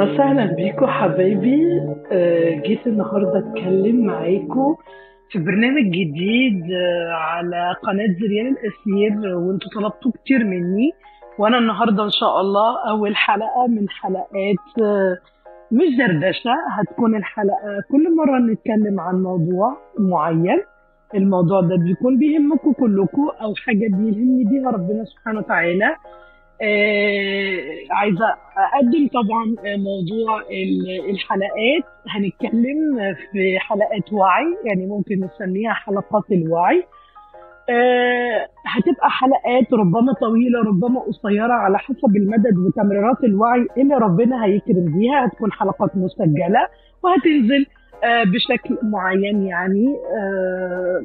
وسهلا بيكم حبايبي آه، جيت النهارده اتكلم معاكم في برنامج جديد آه، على قناة زريان الأسير وانتوا طلبتوا كتير مني وانا النهارده ان شاء الله اول حلقة من حلقات آه، مش دردشة هتكون الحلقة كل مرة نتكلم عن موضوع معين الموضوع ده بيكون بيهمكم كلكم او حاجة بيلهمني بيها ربنا سبحانه وتعالى آه، عايزة أقدم طبعا موضوع ال- الحلقات هنتكلم في حلقات وعي يعني ممكن نسميها حلقات الوعي آه، هتبقى حلقات ربما طويلة ربما قصيرة على حسب المدد وتمريرات الوعي اللي ربنا هيكرم بيها هتكون حلقات مسجلة وهتنزل آه، بشكل معين يعني آه،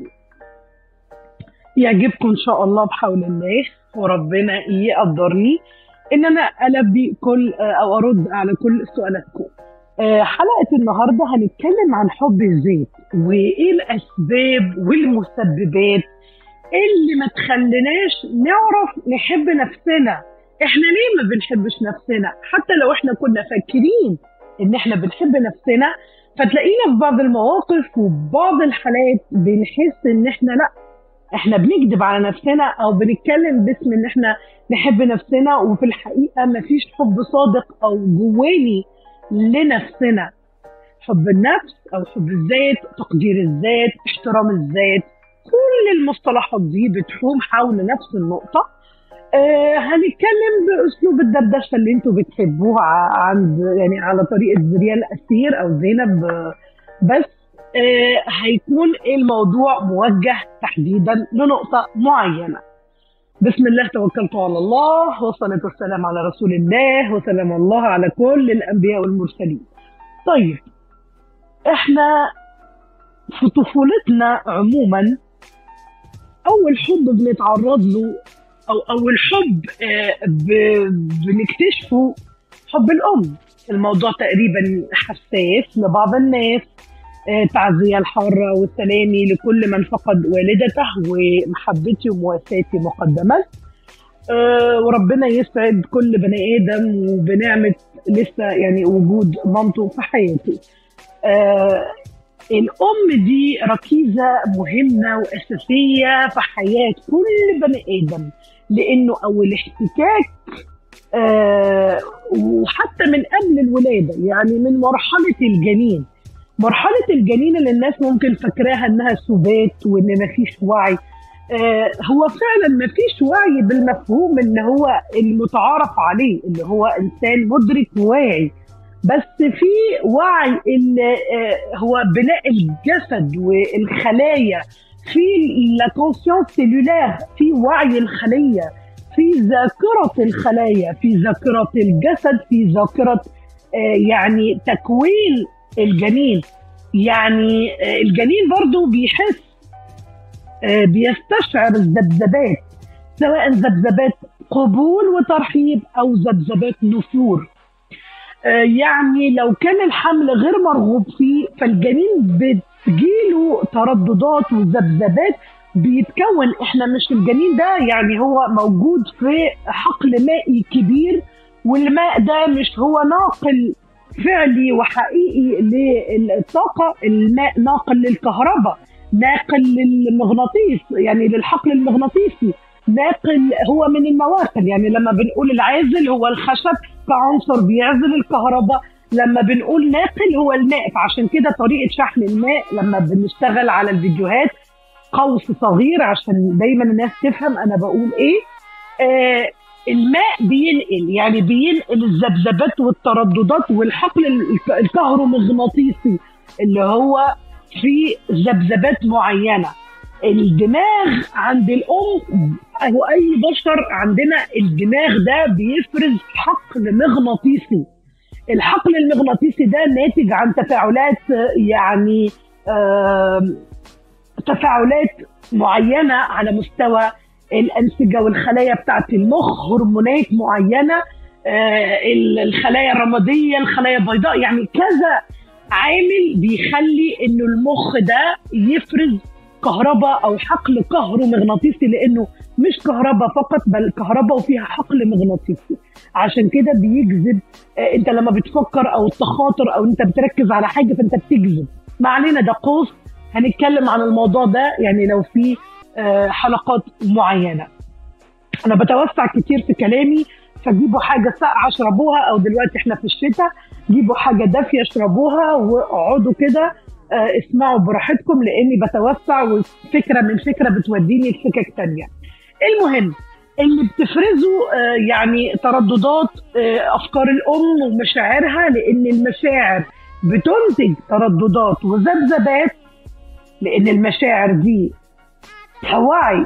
يعجبكم ان شاء الله بحول الله وربنا يقدرني ان انا البي كل او ارد على كل سؤالاتكم آه، حلقه النهارده هنتكلم عن حب الذات وايه الاسباب والمسببات اللي ما تخليناش نعرف نحب نفسنا احنا ليه ما بنحبش نفسنا حتى لو احنا كنا فاكرين ان احنا بنحب نفسنا فتلاقينا في بعض المواقف وبعض الحالات بنحس ان احنا لا احنا بنكذب على نفسنا او بنتكلم باسم ان احنا نحب نفسنا وفي الحقيقه مفيش حب صادق او جواني لنفسنا حب النفس او حب الذات تقدير الذات احترام الذات كل المصطلحات دي بتحوم حول نفس النقطه آه هنتكلم باسلوب الدردشه اللي انتوا بتحبوه ع- عند يعني على طريقه زريان الاسير او زينب آه، بس آه، هيكون الموضوع موجه تحديدا لنقطة معينة بسم الله توكلت على الله والصلاة والسلام على رسول الله وسلام الله على كل الأنبياء والمرسلين طيب احنا في طفولتنا عموما أول حب بنتعرض له أو أول حب آه، ب- بنكتشفه حب الأم الموضوع تقريبا حساس لبعض الناس آه، تعزية الحارة والسلامي لكل من فقد والدته ومحبتي ومواساتي مقدما آه، وربنا يسعد كل بني آدم وبنعمة لسه يعني وجود مامته في حياته آه، الأم دي ركيزة مهمة وأساسية في حياة كل بني آدم لأنه أول احتكاك آه، وحتى من قبل الولادة يعني من مرحلة الجنين مرحلة الجنين اللي الناس ممكن فاكراها انها سبات وان مفيش وعي آه هو فعلا مفيش وعي بالمفهوم اللي هو المتعارف عليه اللي هو انسان مدرك واعي بس في وعي اللي آه هو بناء الجسد والخلايا في لا كونسيونس سيلولار في وعي الخليه في ذاكره الخلايا في ذاكره الجسد في ذاكره آه يعني تكوين الجنين يعني آه، الجنين برضو بيحس آه، بيستشعر الذبذبات سواء ذبذبات قبول وترحيب او ذبذبات نفور آه، يعني لو كان الحمل غير مرغوب فيه فالجنين بتجيله ترددات وذبذبات بيتكون احنا مش الجنين ده يعني هو موجود في حقل مائي كبير والماء ده مش هو ناقل فعلي وحقيقي للطاقة الماء ناقل للكهرباء ناقل للمغناطيس يعني للحقل المغناطيسي ناقل هو من النواقل يعني لما بنقول العازل هو الخشب كعنصر بيعزل الكهرباء لما بنقول ناقل هو الماء فعشان كده طريقة شحن الماء لما بنشتغل على الفيديوهات قوس صغير عشان دايما الناس تفهم انا بقول ايه آه الماء بينقل يعني بينقل الذبذبات والترددات والحقل الك- الكهرومغناطيسي اللي هو في ذبذبات معينه الدماغ عند الام او اي بشر عندنا الدماغ ده بيفرز حقل مغناطيسي الحقل المغناطيسي ده ناتج عن تفاعلات آه، يعني آم، تفاعلات معينه على مستوى الانسجه والخلايا بتاعت المخ هرمونات معينه آه، الخلايا الرماديه الخلايا البيضاء يعني كذا عامل بيخلي انه المخ ده يفرز كهرباء او حقل كهرومغناطيسي لانه مش كهرباء فقط بل كهرباء وفيها حقل مغناطيسي عشان كده بيجذب آه، انت لما بتفكر او التخاطر او انت بتركز على حاجه فانت بتجذب ما علينا ده قوس هنتكلم عن الموضوع ده يعني لو في آه، حلقات معينه انا بتوسع كتير في كلامي فجيبوا حاجه ساقعه اشربوها او دلوقتي احنا في الشتاء جيبوا حاجه دافيه اشربوها واقعدوا كده آه، اسمعوا براحتكم لاني بتوسع وفكره من فكره بتوديني لسكك تانية المهم اللي بتفرزه آه، يعني ترددات آه، افكار الام ومشاعرها لان المشاعر بتنتج ترددات وذبذبات لان المشاعر دي وعي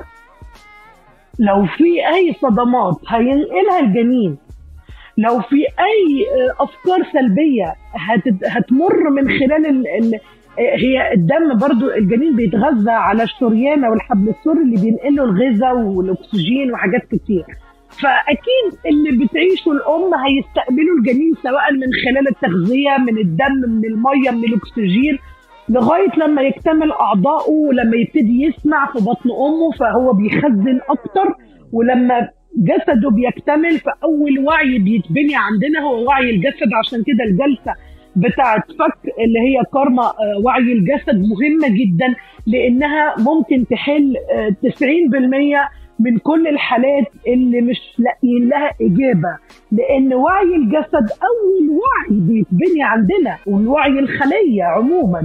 لو في اي صدمات هينقلها الجنين لو في اي آه، افكار سلبيه هتد- هتمر من خلال ال ال هي الدم برضو الجنين بيتغذى على الشريانه والحبل السري اللي بينقله الغذاء والاكسجين وحاجات كتير فاكيد اللي بتعيشه الام هيستقبلوا الجنين سواء من خلال التغذيه من الدم من الميه من الاكسجين لغايه لما يكتمل اعضائه ولما يبتدي يسمع في بطن امه فهو بيخزن اكتر ولما جسده بيكتمل فاول وعي بيتبني عندنا هو وعي الجسد عشان كده الجلسه بتاعت فك اللي هي كارما آه، وعي الجسد مهمه جدا لانها ممكن تحل آه، 90% من كل الحالات اللي مش لاقيين لها اجابه لان وعي الجسد اول وعي بيتبني عندنا والوعي الخليه عموما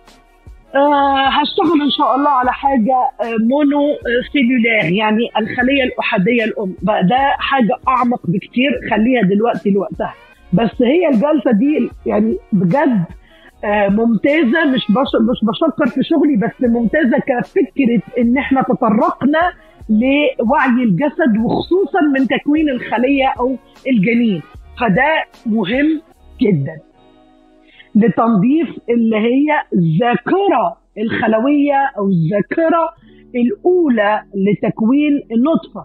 آه هشتغل ان شاء الله على حاجه آه مونو آه، سيلولار يعني الخليه الاحاديه الام بقى ده حاجه اعمق بكتير خليها دلوقتي لوقتها بس هي الجلسه دي يعني بجد آه ممتازه مش بش مش بشكر في شغلي بس ممتازه كفكره ان احنا تطرقنا لوعي الجسد وخصوصا من تكوين الخليه او الجنين فده مهم جدا لتنظيف اللي هي الذاكرة الخلوية أو الذاكرة الأولى لتكوين النطفة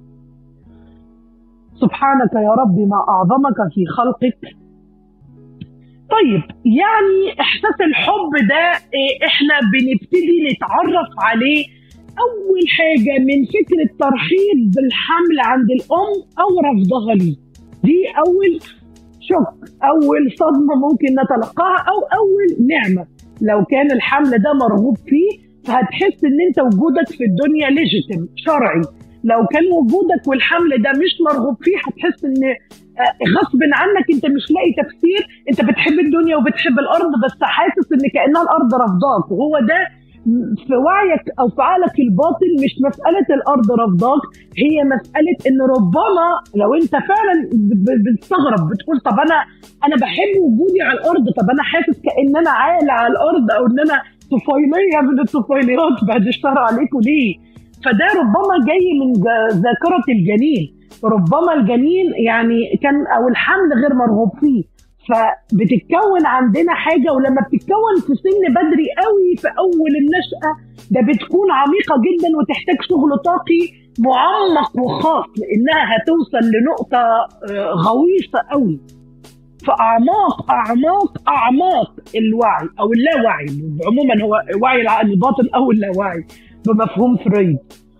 سبحانك يا رب ما أعظمك في خلقك طيب يعني إحساس الحب ده إيه، إحنا بنبتدي نتعرف عليه أول حاجة من فكرة ترحيب بالحمل عند الأم أو رفضها ليه دي أول شوك اول صدمه ممكن نتلقاها او اول نعمه لو كان الحمل ده مرغوب فيه فهتحس ان انت وجودك في الدنيا ليجيتيم شرعي لو كان وجودك والحمل ده مش مرغوب فيه هتحس ان آه، غصب عنك انت مش لاقي تفسير انت بتحب الدنيا وبتحب الارض بس حاسس ان كانها الارض رفضاك وهو ده في وعيك او في عقلك الباطن مش مساله الارض رفضاك هي مساله ان ربما لو انت فعلا ب- بتستغرب بتقول طب انا انا بحب وجودي على الارض طب انا حاسس كان انا عالة على الارض او ان انا طفيليه من الطفيليات بعد الشر عليكم ليه؟ فده ربما جاي من ج- ذاكره الجنين ربما الجنين يعني كان او الحمل غير مرغوب فيه فبتتكون عندنا حاجه ولما بتتكون في سن بدري قوي في اول النشاه ده بتكون عميقه جدا وتحتاج شغل طاقي معمق وخاص لانها هتوصل لنقطه آه، غويصه قوي فاعماق اعماق اعماق الوعي او اللاوعي عموما هو وعي العقل الباطن او اللاوعي بمفهوم فرويد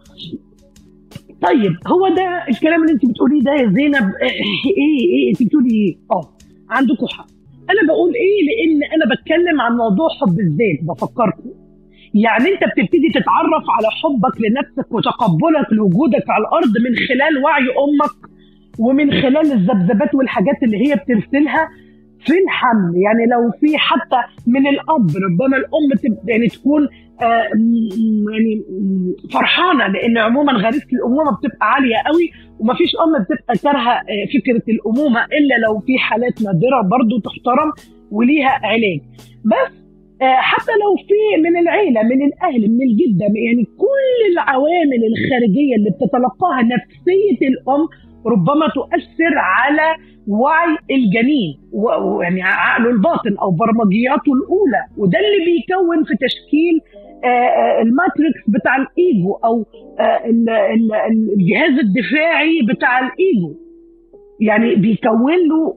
طيب هو ده الكلام اللي انت بتقوليه ده يا زينب ايه ايه, إيه انت بتقولي ايه؟ اه عندكم حق انا بقول ايه لان انا بتكلم عن موضوع حب الذات بفكركم يعني انت بتبتدي تتعرف على حبك لنفسك وتقبلك لوجودك على الارض من خلال وعي امك ومن خلال الذبذبات والحاجات اللي هي بترسلها في الحمل يعني لو في حتى من الاب ربما الام تب- يعني تكون آه، م- يعني م- فرحانه لان عموما غريزه الامومه بتبقى عاليه قوي ومفيش ام بتبقى كارهه آه، فكره الامومه الا لو في حالات نادره برضو تحترم وليها علاج بس آه، حتى لو في من العيله من الاهل من الجده يعني كل العوامل الخارجيه اللي بتتلقاها نفسيه الام ربما تؤثر على وعي الجنين و- ويعني عقله الباطن او برمجياته الاولى وده اللي بيكون في تشكيل آه، آه، الماتريكس بتاع الايجو او آه، ال- ال- الجهاز الدفاعي بتاع الايجو يعني بيكون له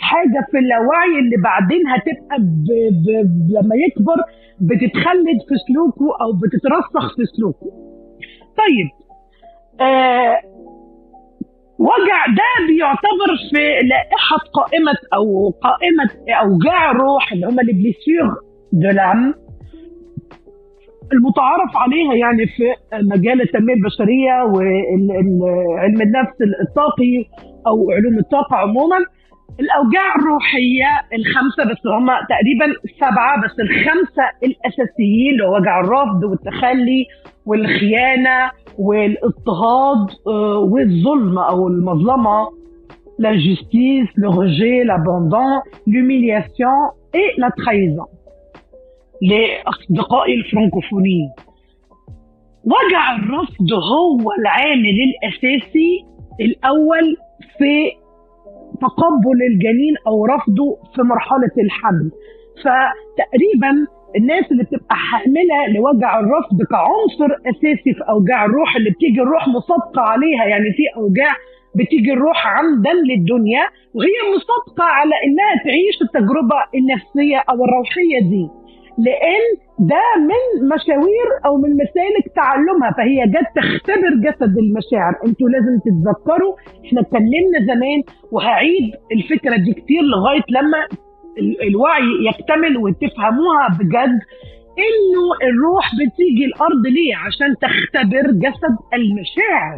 حاجه في اللاوعي اللي بعدين هتبقى ب... ب... لما يكبر بتتخلد في سلوكه او بتترسخ في سلوكه طيب آه وجع ده بيعتبر في لائحه قائمه او قائمه اوجاع الروح اللي هم البليسيغ دو لام المتعارف عليها يعني في مجال التنميه البشريه وعلم النفس الطاقي او علوم الطاقه عموما الاوجاع الروحيه الخمسه بس هم تقريبا سبعه بس الخمسه الاساسيين اللي هو وجع الرفض والتخلي والخيانه والاضطهاد والظلم او المظلمه la justice, le rejet, l'abandon, l'humiliation et la trahison. لأصدقائي الفرنكوفونيين وجع الرفض هو العامل الأساسي الأول في تقبل الجنين أو رفضه في مرحلة الحمل فتقريبا الناس اللي بتبقى حاملة لوجع الرفض كعنصر أساسي في أوجاع الروح اللي بتيجي الروح مصادقة عليها يعني في أوجاع بتيجي الروح عمدا للدنيا وهي مصادقة على إنها تعيش التجربة النفسية أو الروحية دي لان ده من مشاوير او من مسالك تعلمها فهي جت تختبر جسد المشاعر انتوا لازم تتذكروا احنا اتكلمنا زمان وهعيد الفكره دي كتير لغايه لما الوعي يكتمل وتفهموها بجد انه الروح بتيجي الارض ليه عشان تختبر جسد المشاعر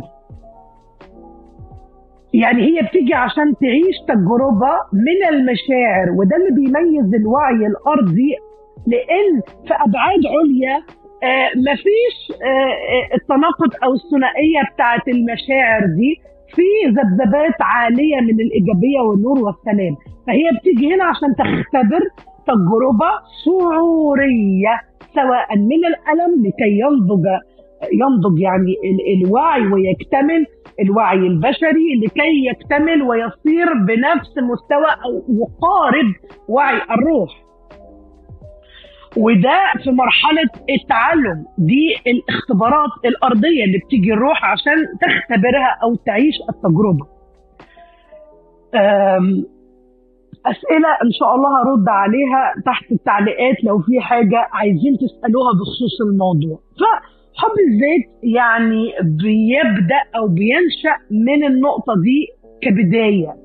يعني هي بتيجي عشان تعيش تجربه من المشاعر وده اللي بيميز الوعي الارضي لان في ابعاد عليا آه مفيش آه التناقض او الثنائيه بتاعت المشاعر دي في ذبذبات عاليه من الايجابيه والنور والسلام فهي بتيجي هنا عشان تختبر تجربه شعوريه سواء من الالم لكي ينضج ينضج يعني الوعي ويكتمل الوعي البشري لكي يكتمل ويصير بنفس مستوى او يقارب وعي الروح وده في مرحلة التعلم دي الاختبارات الأرضية اللي بتيجي الروح عشان تختبرها أو تعيش التجربة أسئلة إن شاء الله هرد عليها تحت التعليقات لو في حاجة عايزين تسألوها بخصوص الموضوع فحب الذات يعني بيبدأ أو بينشأ من النقطة دي كبداية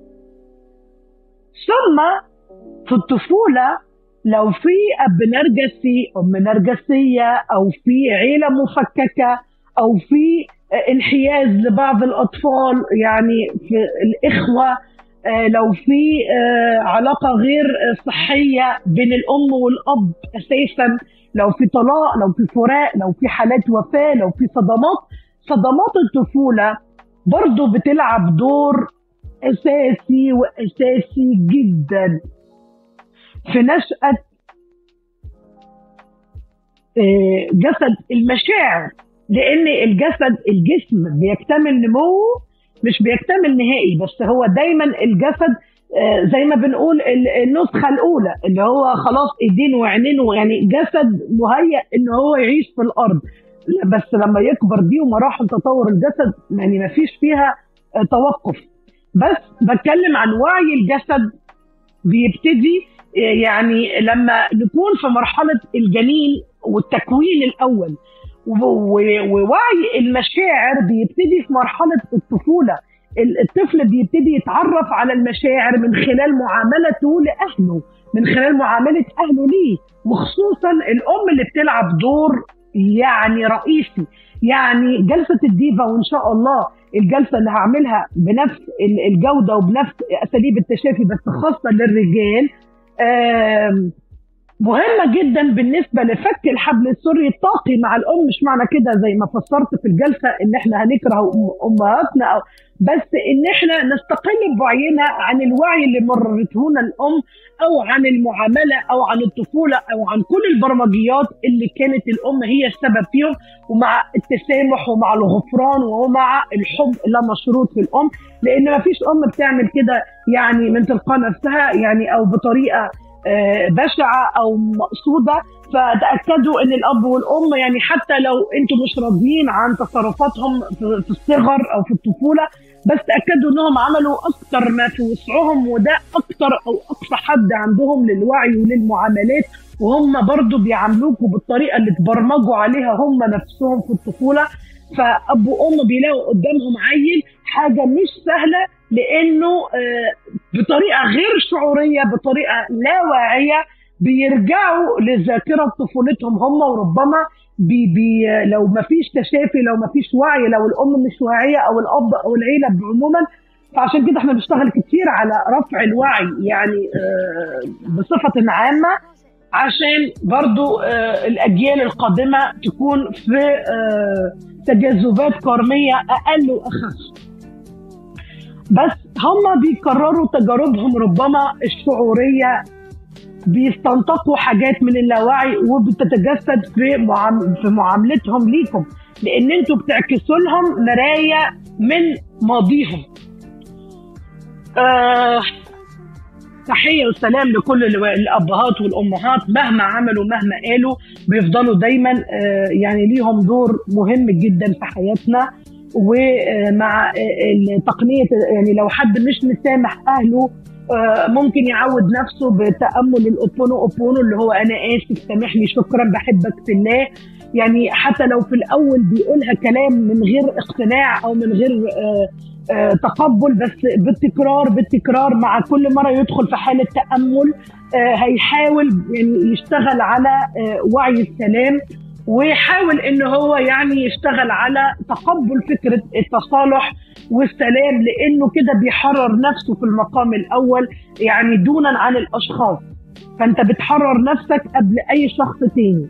ثم في الطفولة لو في اب نرجسي ام نرجسيه او في عيله مفككه او في انحياز لبعض الاطفال يعني في الاخوه لو في علاقه غير صحيه بين الام والاب اساسا لو في طلاق لو في فراق لو في حالات وفاه لو في صدمات صدمات الطفوله برضه بتلعب دور اساسي واساسي جدا في نشأة جسد المشاعر لأن الجسد الجسم بيكتمل نموه مش بيكتمل نهائي بس هو دايما الجسد زي ما بنقول النسخة الأولى اللي هو خلاص إيدين وعينين يعني جسد مهيأ إن هو يعيش في الأرض بس لما يكبر دي ومراحل تطور الجسد يعني ما فيش فيها توقف بس بتكلم عن وعي الجسد بيبتدي يعني لما نكون في مرحلة الجنين والتكوين الأول ووعي المشاعر بيبتدي في مرحلة الطفولة الطفل بيبتدي يتعرف على المشاعر من خلال معاملته لأهله من خلال معاملة أهله ليه وخصوصا الأم اللي بتلعب دور يعني رئيسي يعني جلسة الديفا وإن شاء الله الجلسة اللي هعملها بنفس الجودة وبنفس أساليب التشافي بس خاصة للرجال مهمه جدا بالنسبه لفك الحبل السري الطاقي مع الام مش معنى كده زي ما فسرت في الجلسه ان احنا هنكره امهاتنا او بس ان احنا نستقل بوعينا عن الوعي اللي مررته الام او عن المعامله او عن الطفوله او عن كل البرمجيات اللي كانت الام هي السبب فيهم ومع التسامح ومع الغفران ومع الحب لا مشروط في الام لان ما فيش ام بتعمل كده يعني من تلقاء نفسها يعني او بطريقه بشعه او مقصوده فتاكدوا ان الاب والام يعني حتى لو انتم مش راضيين عن تصرفاتهم في الصغر او في الطفوله بس تاكدوا انهم عملوا اكتر ما في وسعهم وده اكتر او اقصى حد عندهم للوعي وللمعاملات وهم برضو بيعاملوكوا بالطريقه اللي اتبرمجوا عليها هم نفسهم في الطفوله فاب وام بيلاقوا قدامهم عيل حاجه مش سهله لانه بطريقه غير شعوريه بطريقه لا واعيه بيرجعوا لذاكره طفولتهم هم وربما بي بي لو ما فيش تشافي لو ما فيش وعي لو الام مش واعيه او الاب او العيله عموما فعشان كده احنا بنشتغل كتير على رفع الوعي يعني بصفه عامه عشان برضو الاجيال القادمه تكون في تجاذبات كرميه اقل واخف بس هم بيكرروا تجاربهم ربما الشعوريه بيستنطقوا حاجات من اللاوعي وبتتجسد في معام... في معاملتهم ليكم لان انتوا بتعكسوا لهم مرايه من ماضيهم. آه... تحيه وسلام لكل الابهات والامهات مهما عملوا مهما قالوا بيفضلوا دايما آه يعني ليهم دور مهم جدا في حياتنا ومع تقنيه يعني لو حد مش مسامح اهله ممكن يعود نفسه بتامل الاوبونو اوبونو اللي هو انا اسف سامحني شكرا بحبك في الله يعني حتى لو في الاول بيقولها كلام من غير اقتناع او من غير تقبل بس بالتكرار بالتكرار مع كل مره يدخل في حاله تامل هيحاول يعني يشتغل على وعي السلام ويحاول ان هو يعني يشتغل على تقبل فكره التصالح والسلام لانه كده بيحرر نفسه في المقام الاول يعني دونا عن الاشخاص فانت بتحرر نفسك قبل اي شخص تاني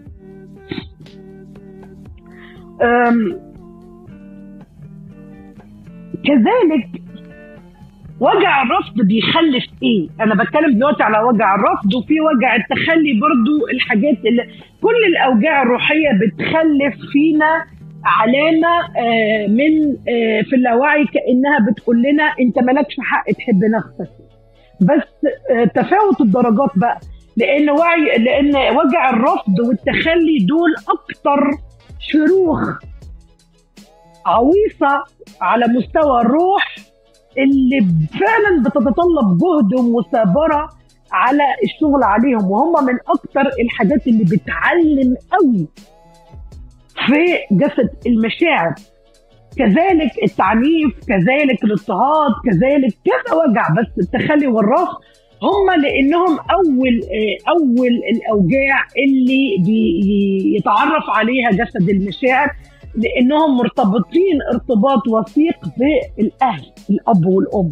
كذلك وجع الرفض بيخلف ايه؟ انا بتكلم دلوقتي على وجع الرفض وفي وجع التخلي برضو الحاجات اللي كل الاوجاع الروحيه بتخلف فينا علامه من في اللاوعي كانها بتقول لنا انت مالكش حق تحب نفسك. بس تفاوت الدرجات بقى لان وعي لان وجع الرفض والتخلي دول اكتر شروخ عويصه على مستوى الروح اللي فعلا بتتطلب جهد ومثابره على الشغل عليهم وهم من اكتر الحاجات اللي بتعلم قوي في جسد المشاعر كذلك التعنيف كذلك الاضطهاد كذلك كذا وجع بس التخلي والرفض هم لانهم اول اول الاوجاع اللي بيتعرف عليها جسد المشاعر لانهم مرتبطين ارتباط وثيق بالاهل الاب والام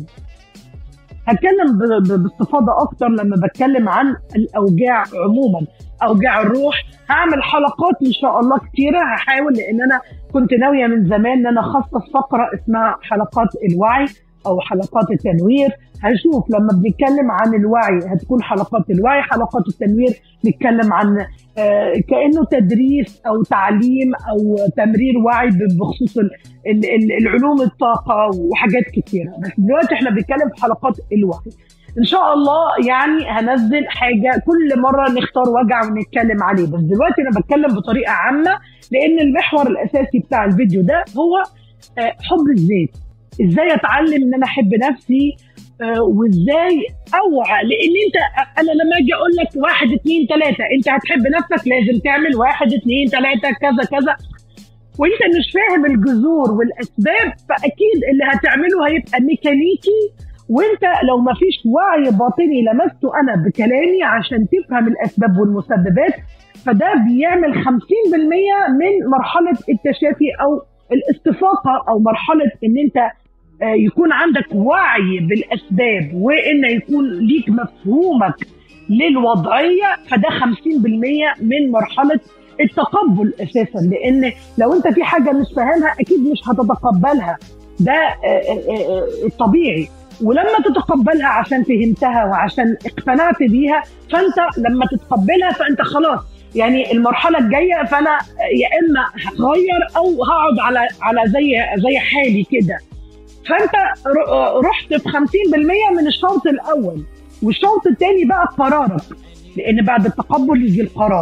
هتكلم باستفاضه اكتر لما بتكلم عن الاوجاع عموما اوجاع الروح هعمل حلقات ان شاء الله كتيره هحاول لان انا كنت ناويه من زمان ان انا اخصص فقره اسمها حلقات الوعي او حلقات التنوير هنشوف لما بنتكلم عن الوعي هتكون حلقات الوعي حلقات التنوير نتكلم عن آه كانه تدريس او تعليم او تمرير وعي بخصوص العلوم الطاقه وحاجات كثيره بس دلوقتي احنا بنتكلم في حلقات الوعي ان شاء الله يعني هنزل حاجه كل مره نختار وجع ونتكلم عليه بس دلوقتي انا بتكلم بطريقه عامه لان المحور الاساسي بتاع الفيديو ده هو آه حب الذات ازاي اتعلم ان انا احب نفسي آه وازاي اوعى لان انت انا لما اجي اقول لك واحد اتنين تلاته انت هتحب نفسك لازم تعمل واحد اتنين تلاته كذا كذا وانت مش فاهم الجذور والاسباب فاكيد اللي هتعمله هيبقى ميكانيكي وانت لو ما فيش وعي باطني لمسته انا بكلامي عشان تفهم الاسباب والمسببات فده بيعمل 50% من مرحله التشافي او الاستفاقه او مرحله ان انت يكون عندك وعي بالاسباب وان يكون ليك مفهومك للوضعيه فده 50% من مرحله التقبل اساسا لان لو انت في حاجه مش فاهمها اكيد مش هتتقبلها ده الطبيعي ولما تتقبلها عشان فهمتها وعشان اقتنعت بيها فانت لما تتقبلها فانت خلاص يعني المرحله الجايه فانا يا اما هغير او هقعد على على زي زي حالي كده فانت رحت في 50% من الشوط الاول والشوط الثاني بقى قرارك لان بعد التقبل يجي القرار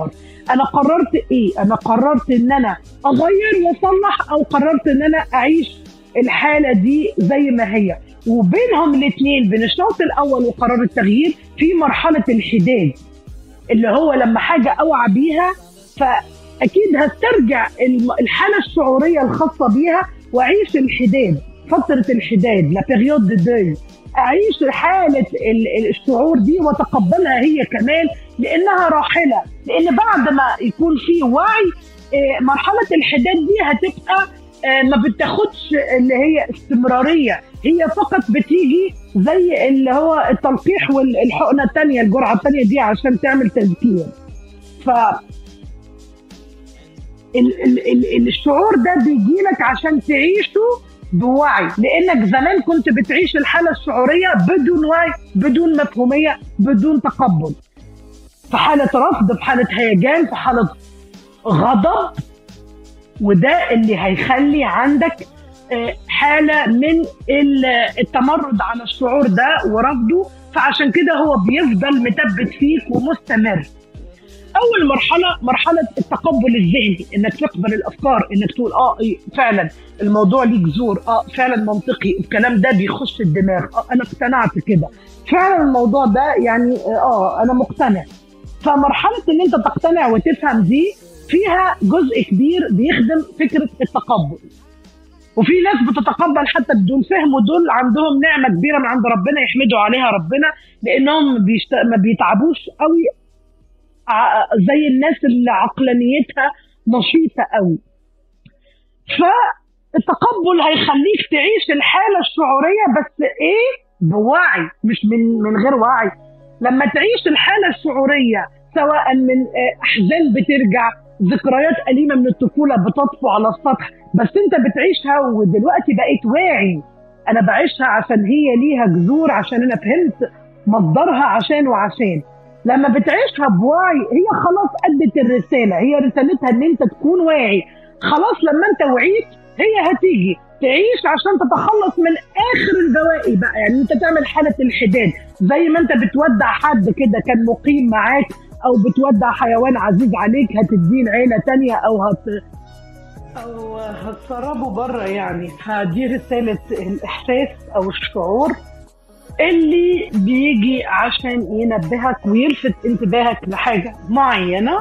انا قررت ايه انا قررت ان انا اغير واصلح او قررت ان انا اعيش الحاله دي زي ما هي وبينهم الاثنين بين الشوط الاول وقرار التغيير في مرحله الحداد اللي هو لما حاجه اوعى بيها فاكيد هسترجع الحاله الشعوريه الخاصه بيها واعيش الحداد فتره الحداد لا بيريود دو اعيش حاله الشعور دي واتقبلها هي كمان لانها راحله لان بعد ما يكون في وعي مرحله الحداد دي هتبقى ما بتاخدش اللي هي استمراريه هي فقط بتيجي زي اللي هو التلقيح والحقنه الثانيه الجرعه الثانيه دي عشان تعمل تذكير ف الشعور ده بيجي لك عشان تعيشه بوعي لانك زمان كنت بتعيش الحاله الشعوريه بدون وعي بدون مفهوميه بدون تقبل في حاله رفض في حاله هيجان في حاله غضب وده اللي هيخلي عندك حاله من التمرد على الشعور ده ورفضه فعشان كده هو بيفضل مثبت فيك ومستمر اول مرحله مرحله التقبل الذهني انك تقبل الافكار انك تقول اه فعلا الموضوع ليه جذور اه فعلا منطقي الكلام ده بيخش الدماغ اه انا اقتنعت كده فعلا الموضوع ده يعني اه انا مقتنع فمرحله ان انت تقتنع وتفهم دي فيها جزء كبير بيخدم فكره التقبل وفي ناس بتتقبل حتى بدون فهم ودول عندهم نعمه كبيره من عند ربنا يحمدوا عليها ربنا لانهم بيشت... ما بيتعبوش قوي زي الناس اللي عقلانيتها نشيطه قوي فالتقبل هيخليك تعيش الحاله الشعوريه بس ايه بوعي مش من من غير وعي لما تعيش الحاله الشعوريه سواء من احزان بترجع ذكريات أليمة من الطفولة بتطفو على السطح بس أنت بتعيشها ودلوقتي بقيت واعي أنا بعيشها عشان هي ليها جذور عشان أنا فهمت مصدرها عشان وعشان لما بتعيشها بوعي هي خلاص أدت الرسالة هي رسالتها إن أنت تكون واعي خلاص لما أنت وعيت هي هتيجي تعيش عشان تتخلص من اخر البواقي بقى يعني انت تعمل حاله الحداد زي ما انت بتودع حد كده كان مقيم معاك او بتودع حيوان عزيز عليك هتديه لعيله تانية او هت او هتسربه بره يعني فدي رساله الاحساس او الشعور اللي بيجي عشان ينبهك ويلفت انتباهك لحاجه معينه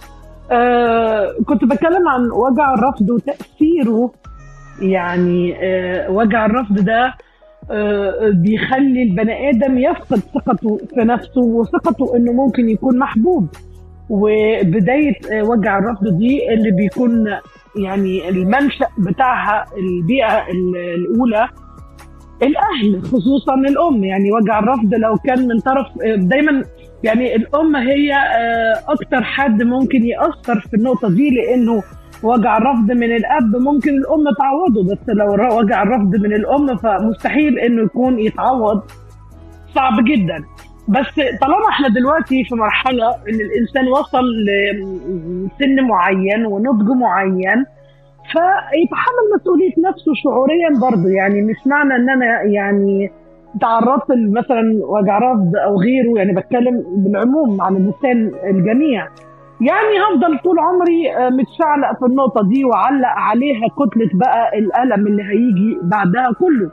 آه كنت بتكلم عن وجع الرفض وتاثيره يعني آه وجع الرفض ده آه بيخلي البني ادم يفقد ثقته في نفسه وثقته انه ممكن يكون محبوب وبدايه آه وجع الرفض دي اللي بيكون يعني المنشا بتاعها البيئه الاولى الاهل خصوصا الام يعني وجع الرفض لو كان من طرف دايما يعني الام هي اكتر حد ممكن ياثر في النقطه دي لانه وجع الرفض من الاب ممكن الام تعوضه بس لو وجع الرفض من الام فمستحيل انه يكون يتعوض صعب جدا بس طالما احنا دلوقتي في مرحله ان الانسان وصل لسن معين ونضج معين فيتحمل مسؤوليه نفسه شعوريا برضه يعني مش معنى ان انا يعني تعرضت مثلا وجع رفض او غيره يعني بتكلم بالعموم عن اللسان الجميع يعني هفضل طول عمري متشعلق في النقطه دي وعلق عليها كتله بقى الالم اللي هيجي بعدها كله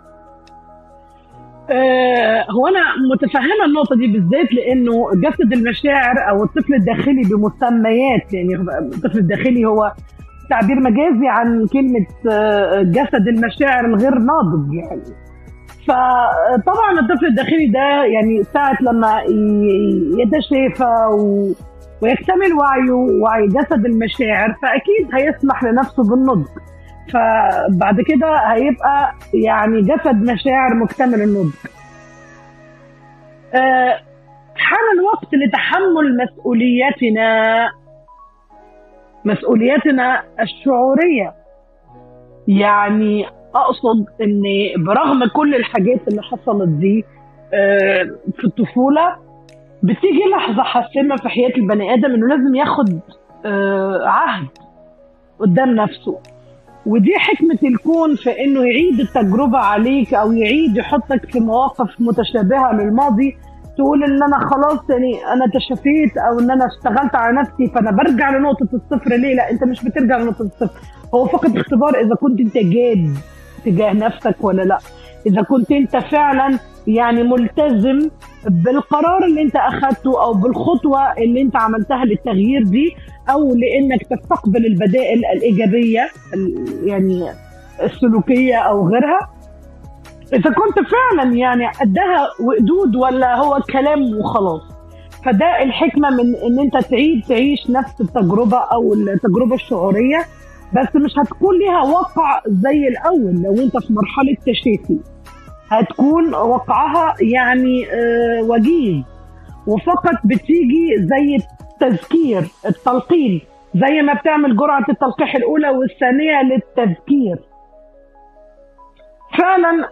آه هو انا متفهمه النقطه دي بالذات لانه جسد المشاعر او الطفل الداخلي بمسميات يعني الطفل الداخلي هو تعبير مجازي عن كلمه جسد المشاعر الغير ناضج يعني فطبعا الطفل الداخلي ده يعني ساعه لما يتشافى و... ويكتمل وعيه وعي جسد المشاعر فاكيد هيسمح لنفسه بالنضج فبعد كده هيبقى يعني جسد مشاعر مكتمل النضج أه حان الوقت لتحمل مسؤولياتنا مسؤولياتنا الشعوريه يعني اقصد ان برغم كل الحاجات اللي حصلت دي أه في الطفوله بتيجي لحظه حاسمه في حياه البني ادم انه لازم ياخد أه عهد قدام نفسه ودي حكمة الكون في انه يعيد التجربة عليك او يعيد يحطك في مواقف متشابهة للماضي تقول ان انا خلاص يعني انا تشفيت او ان انا اشتغلت على نفسي فانا برجع لنقطه الصفر ليه لا انت مش بترجع لنقطه الصفر هو فقط اختبار اذا كنت انت جاد تجاه نفسك ولا لا اذا كنت انت فعلا يعني ملتزم بالقرار اللي انت اخذته او بالخطوه اللي انت عملتها للتغيير دي او لانك تستقبل البدائل الايجابيه يعني السلوكيه او غيرها اذا كنت فعلا يعني قدها وقدود ولا هو كلام وخلاص فده الحكمه من ان انت تعيد تعيش نفس التجربه او التجربه الشعوريه بس مش هتكون ليها وقع زي الاول لو انت في مرحله تشافي هتكون وقعها يعني آه وجيز وفقط بتيجي زي التذكير التلقين زي ما بتعمل جرعه التلقيح الاولى والثانيه للتذكير فعلا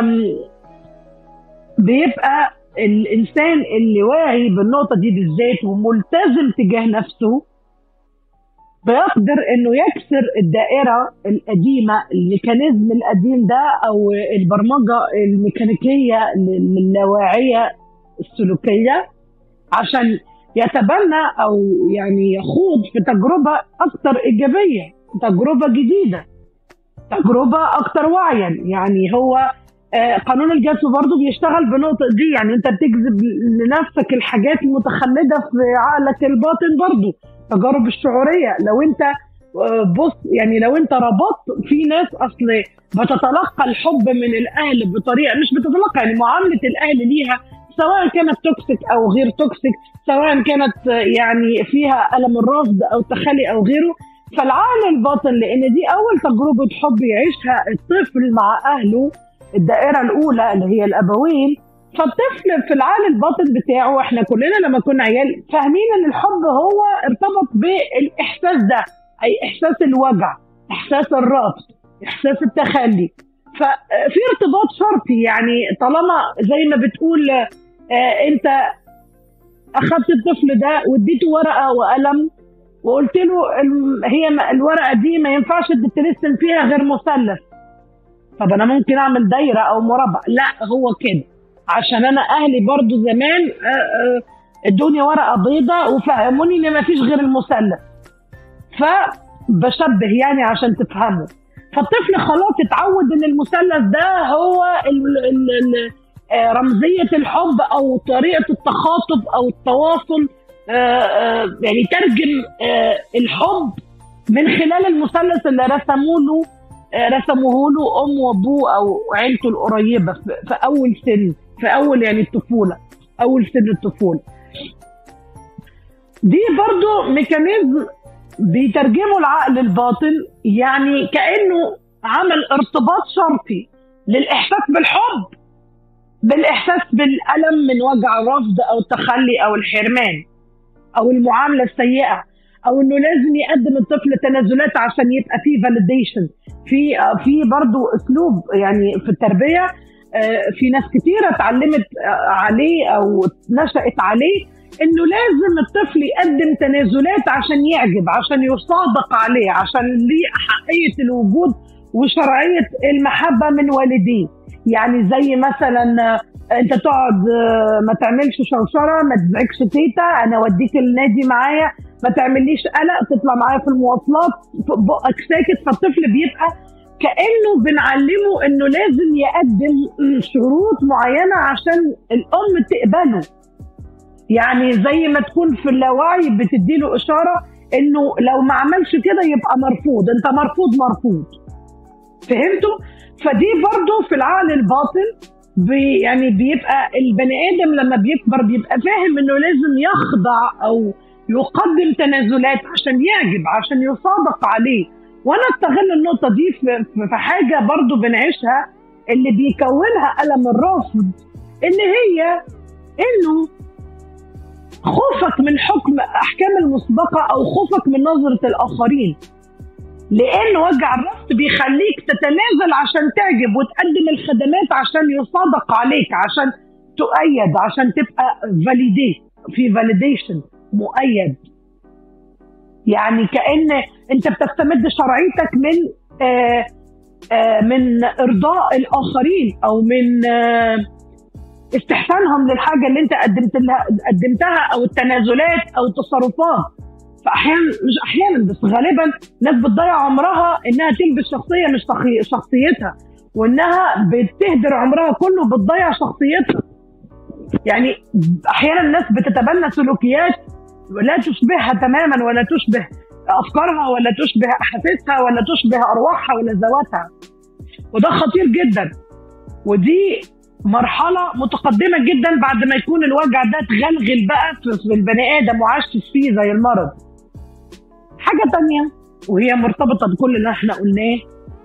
بيبقى الانسان اللي واعي بالنقطه دي بالذات وملتزم تجاه نفسه بيقدر انه يكسر الدائره القديمه الميكانيزم القديم ده او البرمجه الميكانيكيه للاواعيه السلوكيه عشان يتبنى او يعني يخوض في تجربه اكثر ايجابيه تجربه جديده تجربه اكثر وعيا يعني هو آه، قانون الجذب برضه بيشتغل بنقطة دي يعني انت بتجذب لنفسك الحاجات المتخلدة في عقلك الباطن برضه التجارب الشعورية لو انت آه، بص يعني لو انت ربطت في ناس اصل بتتلقى الحب من الاهل بطريقه مش بتتلقى يعني معامله الاهل ليها سواء كانت توكسيك او غير توكسيك سواء كانت آه، يعني فيها الم الرفض او تخلي او غيره فالعقل الباطن لان دي اول تجربه حب يعيشها الطفل مع اهله الدائره الاولى اللي هي الابوين فالطفل في العقل الباطن بتاعه احنا كلنا لما كنا عيال فاهمين ان الحب هو ارتبط بالاحساس ده اي احساس الوجع احساس الرفض احساس التخلي ففي ارتباط شرطي يعني طالما زي ما بتقول آه انت اخذت الطفل ده واديته ورقه وقلم وقلت له هي الورقه دي ما ينفعش ترسم فيها غير مثلث طب انا ممكن اعمل دايره او مربع لا هو كده عشان انا اهلي برضو زمان آه، آه، ادوني ورقه بيضاء وفهموني ان ما فيش غير المثلث فبشبه يعني عشان تفهموا فالطفل خلاص اتعود ان المثلث ده هو ال ال ال آه، رمزيه الحب او طريقه التخاطب او التواصل يعني ترجم الحب من خلال المثلث اللي رسموا له رسموه له ام وابوه او عيلته القريبه في اول سن في اول يعني الطفوله اول سن الطفوله دي برضو ميكانيزم بيترجمه العقل الباطن يعني كانه عمل ارتباط شرطي للاحساس بالحب بالاحساس بالالم من وجع الرفض او التخلي او الحرمان او المعامله السيئه او انه لازم يقدم الطفل تنازلات عشان يبقى فيه فاليديشن في في برضه اسلوب يعني في التربيه آه، في ناس كثيره اتعلمت آه، عليه او نشأت عليه انه لازم الطفل يقدم تنازلات عشان يعجب عشان يصادق عليه عشان ليه احقيه الوجود وشرعيه المحبه من والديه يعني زي مثلا آه، انت تقعد ما تعملش شوشره ما تزعجش تيتا انا اوديك النادي معايا ما تعمليش قلق تطلع معايا في المواصلات بقك ساكت فالطفل بيبقى كانه بنعلمه انه لازم يقدم شروط معينه عشان الام تقبله يعني زي ما تكون في اللاوعي بتدي له اشاره انه لو ما عملش كده يبقى مرفوض انت مرفوض مرفوض فهمتوا فدي برضو في العقل الباطن بي يعني بيبقى البني ادم لما بيكبر بيبقى فاهم انه لازم يخضع او يقدم تنازلات عشان يعجب عشان يصادق عليه وانا استغل النقطه دي في حاجه برضو بنعيشها اللي بيكونها الم الرافض اللي هي انه خوفك من حكم احكام المسبقه او خوفك من نظره الاخرين لان وجع الرفض بيخليك تتنازل عشان تعجب وتقدم الخدمات عشان يصادق عليك عشان تؤيد عشان تبقى فاليديت في فاليديشن مؤيد يعني كان انت بتستمد شرعيتك من آه آه من ارضاء الاخرين او من آه استحسانهم للحاجه اللي انت قدمت لها قدمتها او التنازلات او التصرفات فاحيانا مش احيانا بس غالبا ناس بتضيع عمرها انها تلبس شخصيه مش شخصيتها وانها بتهدر عمرها كله بتضيع شخصيتها يعني احيانا الناس بتتبنى سلوكيات لا تشبهها تماما ولا تشبه افكارها ولا تشبه احاسيسها ولا تشبه ارواحها ولا ذواتها وده خطير جدا ودي مرحله متقدمه جدا بعد ما يكون الوجع ده اتغلغل بقى في البني ادم وعاش فيه زي المرض حاجه تانية وهي مرتبطه بكل اللي احنا قلناه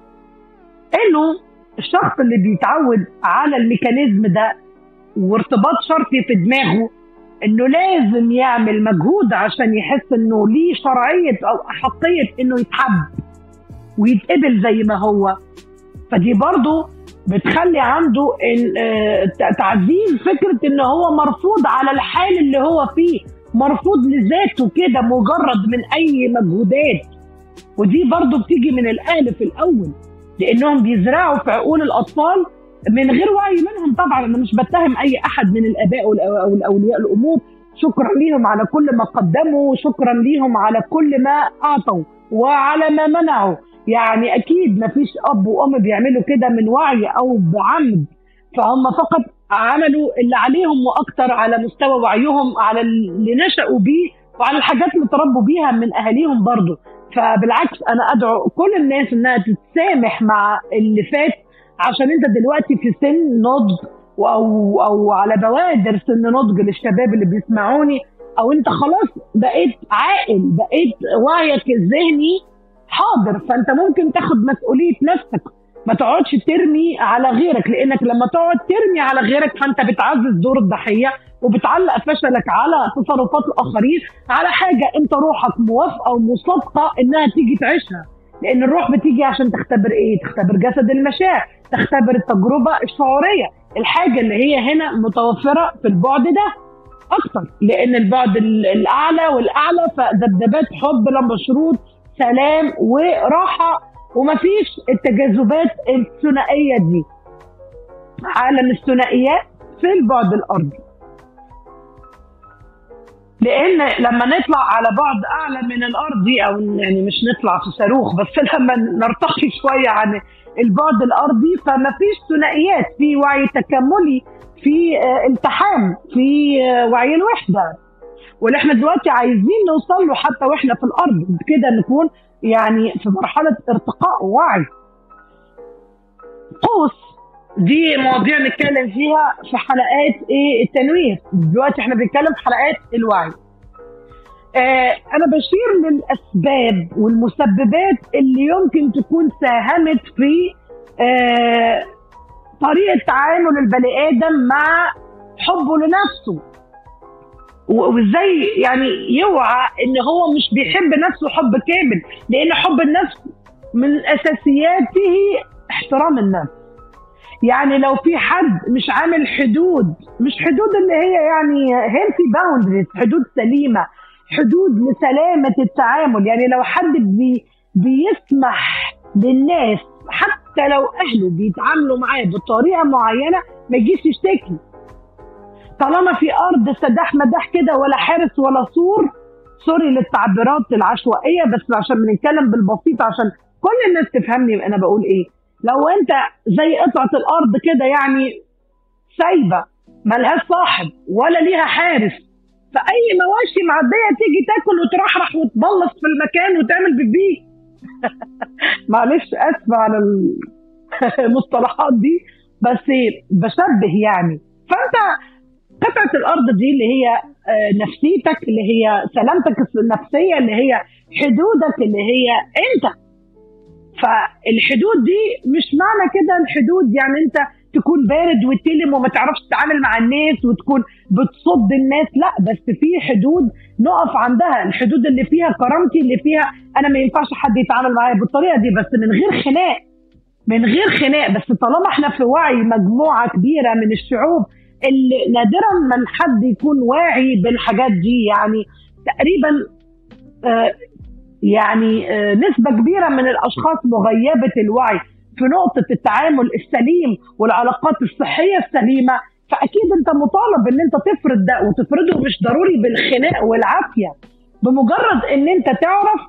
انه الشخص اللي بيتعود على الميكانيزم ده وارتباط شرطي في دماغه انه لازم يعمل مجهود عشان يحس انه ليه شرعيه او احقيه انه يتحب ويتقبل زي ما هو فدي برضه بتخلي عنده آه، تعزيز فكره ان هو مرفوض على الحال اللي هو فيه مرفوض لذاته كده مجرد من اي مجهودات ودي برضه بتيجي من الاهل في الاول لانهم بيزرعوا في عقول الاطفال من غير وعي منهم طبعا انا مش بتهم اي احد من الاباء او الاولياء الامور شكرا ليهم على كل ما قدموا شكرا ليهم على كل ما اعطوا وعلى ما منعوا يعني اكيد ما فيش اب وام بيعملوا كده من وعي او بعمد فهم فقط عملوا اللي عليهم واكثر على مستوى وعيهم على اللي نشأوا بيه وعلى الحاجات اللي تربوا بيها من اهاليهم برضه فبالعكس انا ادعو كل الناس انها تتسامح مع اللي فات عشان انت دلوقتي في سن نضج او او على بوادر سن نضج للشباب اللي بيسمعوني او انت خلاص بقيت عاقل بقيت وعيك الذهني حاضر فانت ممكن تاخد مسؤوليه نفسك ما تقعدش ترمي على غيرك لانك لما تقعد ترمي على غيرك فانت بتعزز دور الضحيه وبتعلق فشلك على تصرفات الاخرين على حاجه انت روحك موافقه ومصادقه انها تيجي تعيشها لان الروح بتيجي عشان تختبر ايه تختبر جسد المشاعر تختبر التجربه الشعوريه الحاجه اللي هي هنا متوفره في البعد ده اكتر لان البعد الاعلى والاعلى فذبذبات حب لا مشروط سلام وراحه ومفيش التجاذبات الثنائيه دي عالم الثنائيات في البعد الارضي لان لما نطلع على بعد اعلى من الارض او يعني مش نطلع في صاروخ بس لما نرتقي شويه عن البعد الارضي فما فيش ثنائيات في وعي تكاملي في آه، التحام في آه، وعي الوحده واللي احنا دلوقتي عايزين نوصل له حتى واحنا في الارض كده نكون يعني في مرحله ارتقاء وعي قوس دي مواضيع نتكلم فيها في حلقات ايه التنوير دلوقتي احنا بنتكلم في حلقات الوعي آه انا بشير للاسباب والمسببات اللي يمكن تكون ساهمت في آه طريقه تعامل البني ادم مع حبه لنفسه وازاي يعني يوعى ان هو مش بيحب نفسه حب كامل لان حب النفس من اساسياته احترام النفس يعني لو في حد مش عامل حدود مش حدود اللي هي يعني هيلثي باوندريز حدود سليمه حدود لسلامه التعامل يعني لو حد بي بيسمح للناس حتى لو اهله بيتعاملوا معاه بطريقه معينه ما يجيش يشتكي طالما في ارض سداح مداح كده ولا حارس ولا سور سوري للتعبيرات العشوائيه بس عشان بنتكلم بالبسيط عشان كل الناس تفهمني انا بقول ايه لو انت زي قطعه الارض كده يعني سايبه ملهاش صاحب ولا ليها حارس فاي مواشي معديه تيجي تاكل وترحرح وتبلص في المكان وتعمل بيبي معلش اسفه على المصطلحات دي بس بشبه يعني فانت قطعه الارض دي اللي هي آه، نفسيتك اللي هي سلامتك النفسيه اللي هي حدودك اللي هي انت فالحدود دي مش معنى كده الحدود يعني انت تكون بارد وتلم وما تعرفش تتعامل مع الناس وتكون بتصد الناس لا بس في حدود نقف عندها الحدود اللي فيها كرامتي اللي فيها انا ما ينفعش حد يتعامل معايا بالطريقه دي بس من غير خناق من غير خناق بس طالما احنا في وعي مجموعه كبيره من الشعوب اللي نادرا ما حد يكون واعي بالحاجات دي يعني تقريبا آه، يعني آه، نسبة كبيرة من الأشخاص مغيبة الوعي في نقطة التعامل السليم والعلاقات الصحية السليمة فاكيد انت مطالب ان انت تفرض ده وتفرضه مش ضروري بالخناق والعافيه بمجرد ان انت تعرف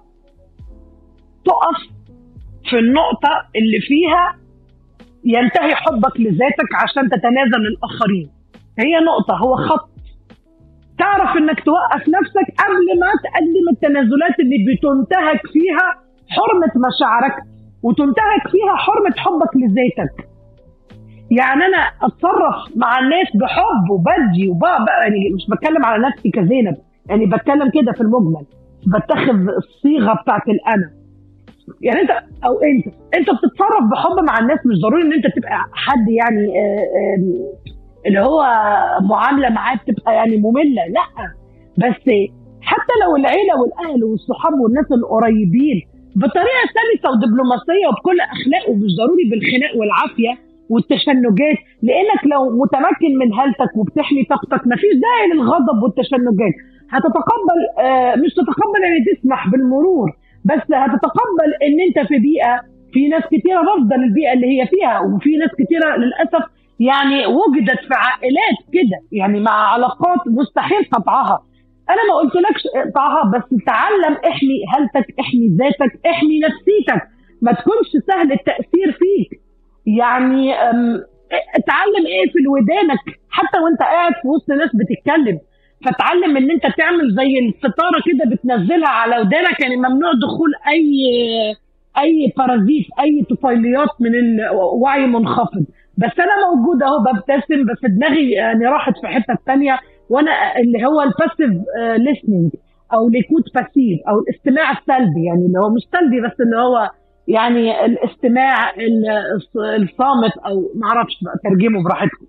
تقف في النقطه اللي فيها ينتهي حبك لذاتك عشان تتنازل للاخرين هي نقطه هو خط تعرف انك توقف نفسك قبل ما تقدم التنازلات اللي بتنتهك فيها حرمه مشاعرك وتنتهك فيها حرمه حبك لذاتك يعني انا اتصرف مع الناس بحب وبدي وبقى يعني مش بتكلم على نفسي كزينب يعني بتكلم كده في المجمل بتخذ الصيغه بتاعت الانا يعني انت او انت انت بتتصرف بحب مع الناس مش ضروري ان انت تبقى حد يعني آه، آه، اللي هو معامله معاه بتبقى يعني ممله لا بس حتى لو العيله والاهل والصحاب والناس القريبين بطريقه سلسه ودبلوماسيه وبكل اخلاق ومش ضروري بالخناق والعافيه والتشنجات لانك لو متمكن من هالتك وبتحمي طاقتك مفيش داعي للغضب والتشنجات هتتقبل آه مش تتقبل يعني تسمح بالمرور بس هتتقبل ان انت في بيئه في ناس كتيره رافضه للبيئه اللي هي فيها وفي ناس كتيره للاسف يعني وجدت في عائلات كده يعني مع علاقات مستحيل قطعها انا ما قلتلكش اقطعها بس تعلم احمي هالتك احمي ذاتك احمي نفسيتك ما تكونش سهل التاثير فيك يعني اتعلم ايه في ودانك حتى وانت قاعد في وسط ناس بتتكلم فتعلم ان انت تعمل زي الستاره كده بتنزلها على ودانك يعني ممنوع دخول اي اي بارازيت اي طفيليات من الوعي منخفض بس انا موجوده اهو ببتسم بس دماغي يعني راحت في حته ثانيه وانا اللي هو الباسيف ليسننج او ليكوت باسيف او الاستماع السلبي يعني اللي هو مش سلبي بس اللي هو يعني الاستماع الصامت او ما اعرفش بقى ترجمه براحتكم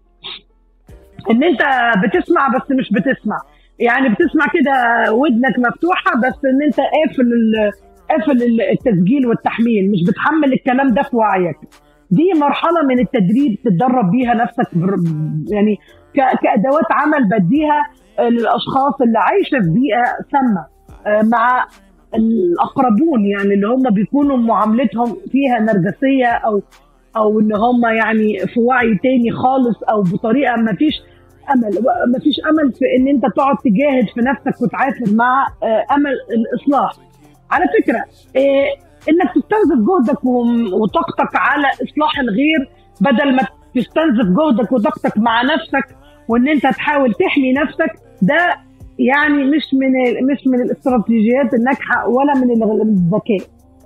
ان انت بتسمع بس مش بتسمع يعني بتسمع كده ودنك مفتوحه بس ان انت قافل قافل التسجيل والتحميل مش بتحمل الكلام ده في وعيك دي مرحله من التدريب تتدرب بيها نفسك يعني كادوات عمل بديها للاشخاص اللي عايشه في بيئه سامه آه، مع الاقربون يعني اللي هم بيكونوا معاملتهم فيها نرجسيه او او ان هم يعني في وعي تاني خالص او بطريقه ما فيش امل ما فيش امل في ان انت تقعد تجاهد في نفسك وتعافر مع آه، امل الاصلاح على فكره آه، انك تستنزف جهدك وطاقتك على اصلاح الغير بدل ما تستنزف جهدك وطاقتك مع نفسك وان انت تحاول تحمي نفسك ده يعني مش من مش من الاستراتيجيات الناجحه ولا من الذكاء.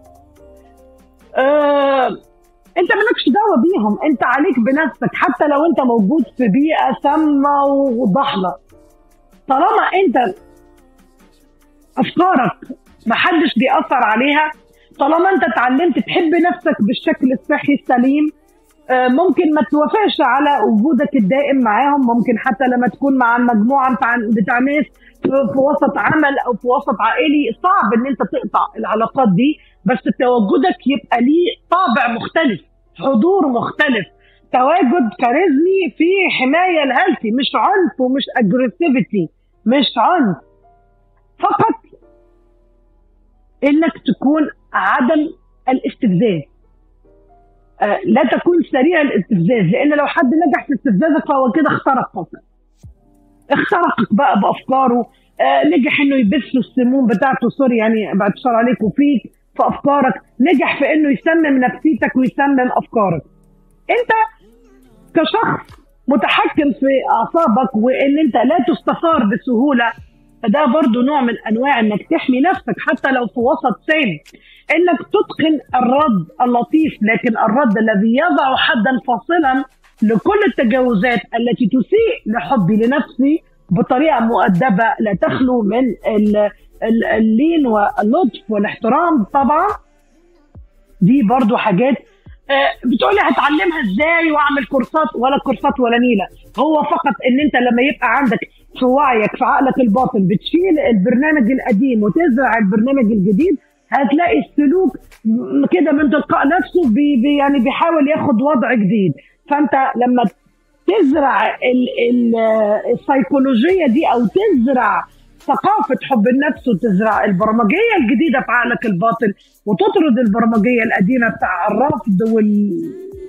أه انت مالكش دعوه بيهم انت عليك بنفسك حتى لو انت موجود في بيئه سامه وضحله طالما انت افكارك محدش بيأثر عليها طالما انت اتعلمت تحب نفسك بالشكل الصحي السليم آه، ممكن ما توافقش على وجودك الدائم معاهم ممكن حتى لما تكون مع مجموعه بتاع بتاع ناس في وسط عمل او في وسط عائلي صعب ان انت تقطع العلاقات دي بس تواجدك يبقى ليه طابع مختلف حضور مختلف تواجد كاريزمي في حمايه الهيلثي مش عنف ومش اجريسيفيتي مش عنف فقط انك تكون عدم الاستفزاز آه لا تكون سريع الاستفزاز لان لو حد نجح في استفزازك فهو كده اخترقك اخترقك بقى بافكاره آه نجح انه يبث السموم بتاعته سوري يعني بعد الشر عليك وفيك في افكارك نجح في انه يسمم نفسيتك ويسمم افكارك انت كشخص متحكم في اعصابك وان انت لا تستثار بسهوله فده برضو نوع من انواع انك تحمي نفسك حتى لو في وسط سام انك تتقن الرد اللطيف لكن الرد الذي يضع حدا فاصلا لكل التجاوزات التي تسيء لحبي لنفسي بطريقه مؤدبه لا تخلو من اللين واللطف والاحترام طبعا دي برضو حاجات آه، بتقولي هتعلمها ازاي واعمل كورسات ولا كورسات ولا نيله هو فقط ان انت لما يبقى عندك في وعيك في عقلك الباطن بتشيل البرنامج القديم وتزرع البرنامج الجديد هتلاقي السلوك كده من تلقاء نفسه بي بي يعني بيحاول ياخد وضع جديد فانت لما تزرع ال ال السيكولوجيه دي او تزرع ثقافة حب النفس وتزرع البرمجية الجديدة في عقلك الباطن وتطرد البرمجية القديمة بتاع الرفض وال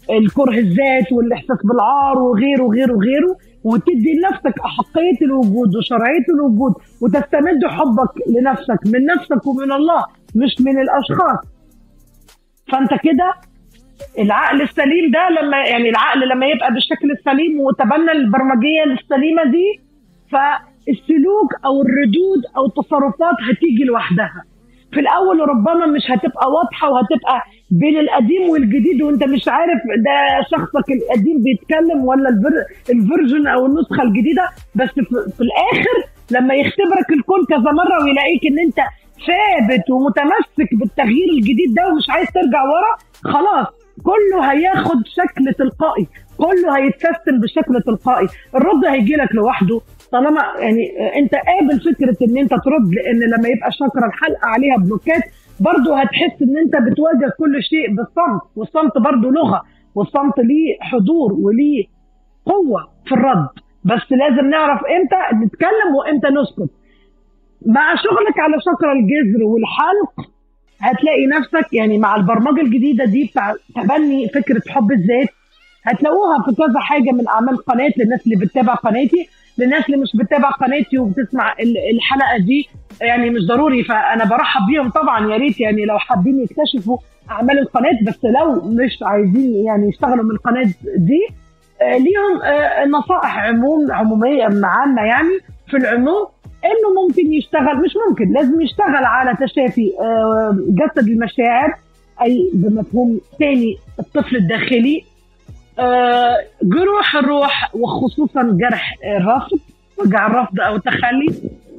الكره الذات والاحساس بالعار وغيره وغيره وغيره وتدي لنفسك احقيه الوجود وشرعيه الوجود وتستمد حبك لنفسك من نفسك ومن الله مش من الاشخاص فانت كده العقل السليم ده لما يعني العقل لما يبقى بالشكل السليم وتبنى البرمجيه السليمه دي فالسلوك او الردود او التصرفات هتيجي لوحدها في الاول ربما مش هتبقى واضحه وهتبقى بين القديم والجديد وانت مش عارف ده شخصك القديم بيتكلم ولا الفيرجن او النسخه الجديده بس في الاخر لما يختبرك الكون كذا مره ويلاقيك ان انت ثابت ومتمسك بالتغيير الجديد ده ومش عايز ترجع ورا خلاص كله هياخد شكل تلقائي كله هيتسيستم بشكل تلقائي الرد هيجي لك لوحده طالما يعني انت قابل فكره ان انت ترد لان لما يبقى شكرا الحلقه عليها بلوكات برضه هتحس ان انت بتواجه كل شيء بالصمت والصمت برضه لغه والصمت ليه حضور وليه قوه في الرد بس لازم نعرف امتى نتكلم وامتى نسكت مع شغلك على شكر الجذر والحلق هتلاقي نفسك يعني مع البرمجه الجديده دي بتاع تبني فكره حب الذات هتلاقوها في كذا حاجه من اعمال قناه للناس اللي بتتابع قناتي للناس اللي مش بتتابع قناتي وبتسمع الحلقه دي يعني مش ضروري فانا برحب بيهم طبعا يا ريت يعني لو حابين يكتشفوا اعمال القناه بس لو مش عايزين يعني يشتغلوا من القناه دي آه، ليهم آه، نصائح عموم عموميه عامه يعني في العموم انه ممكن يشتغل مش ممكن لازم يشتغل على تشافي آه، جسد المشاعر اي بمفهوم ثاني الطفل الداخلي آه، جروح الروح وخصوصا جرح الرفض وجع الرفض او التخلي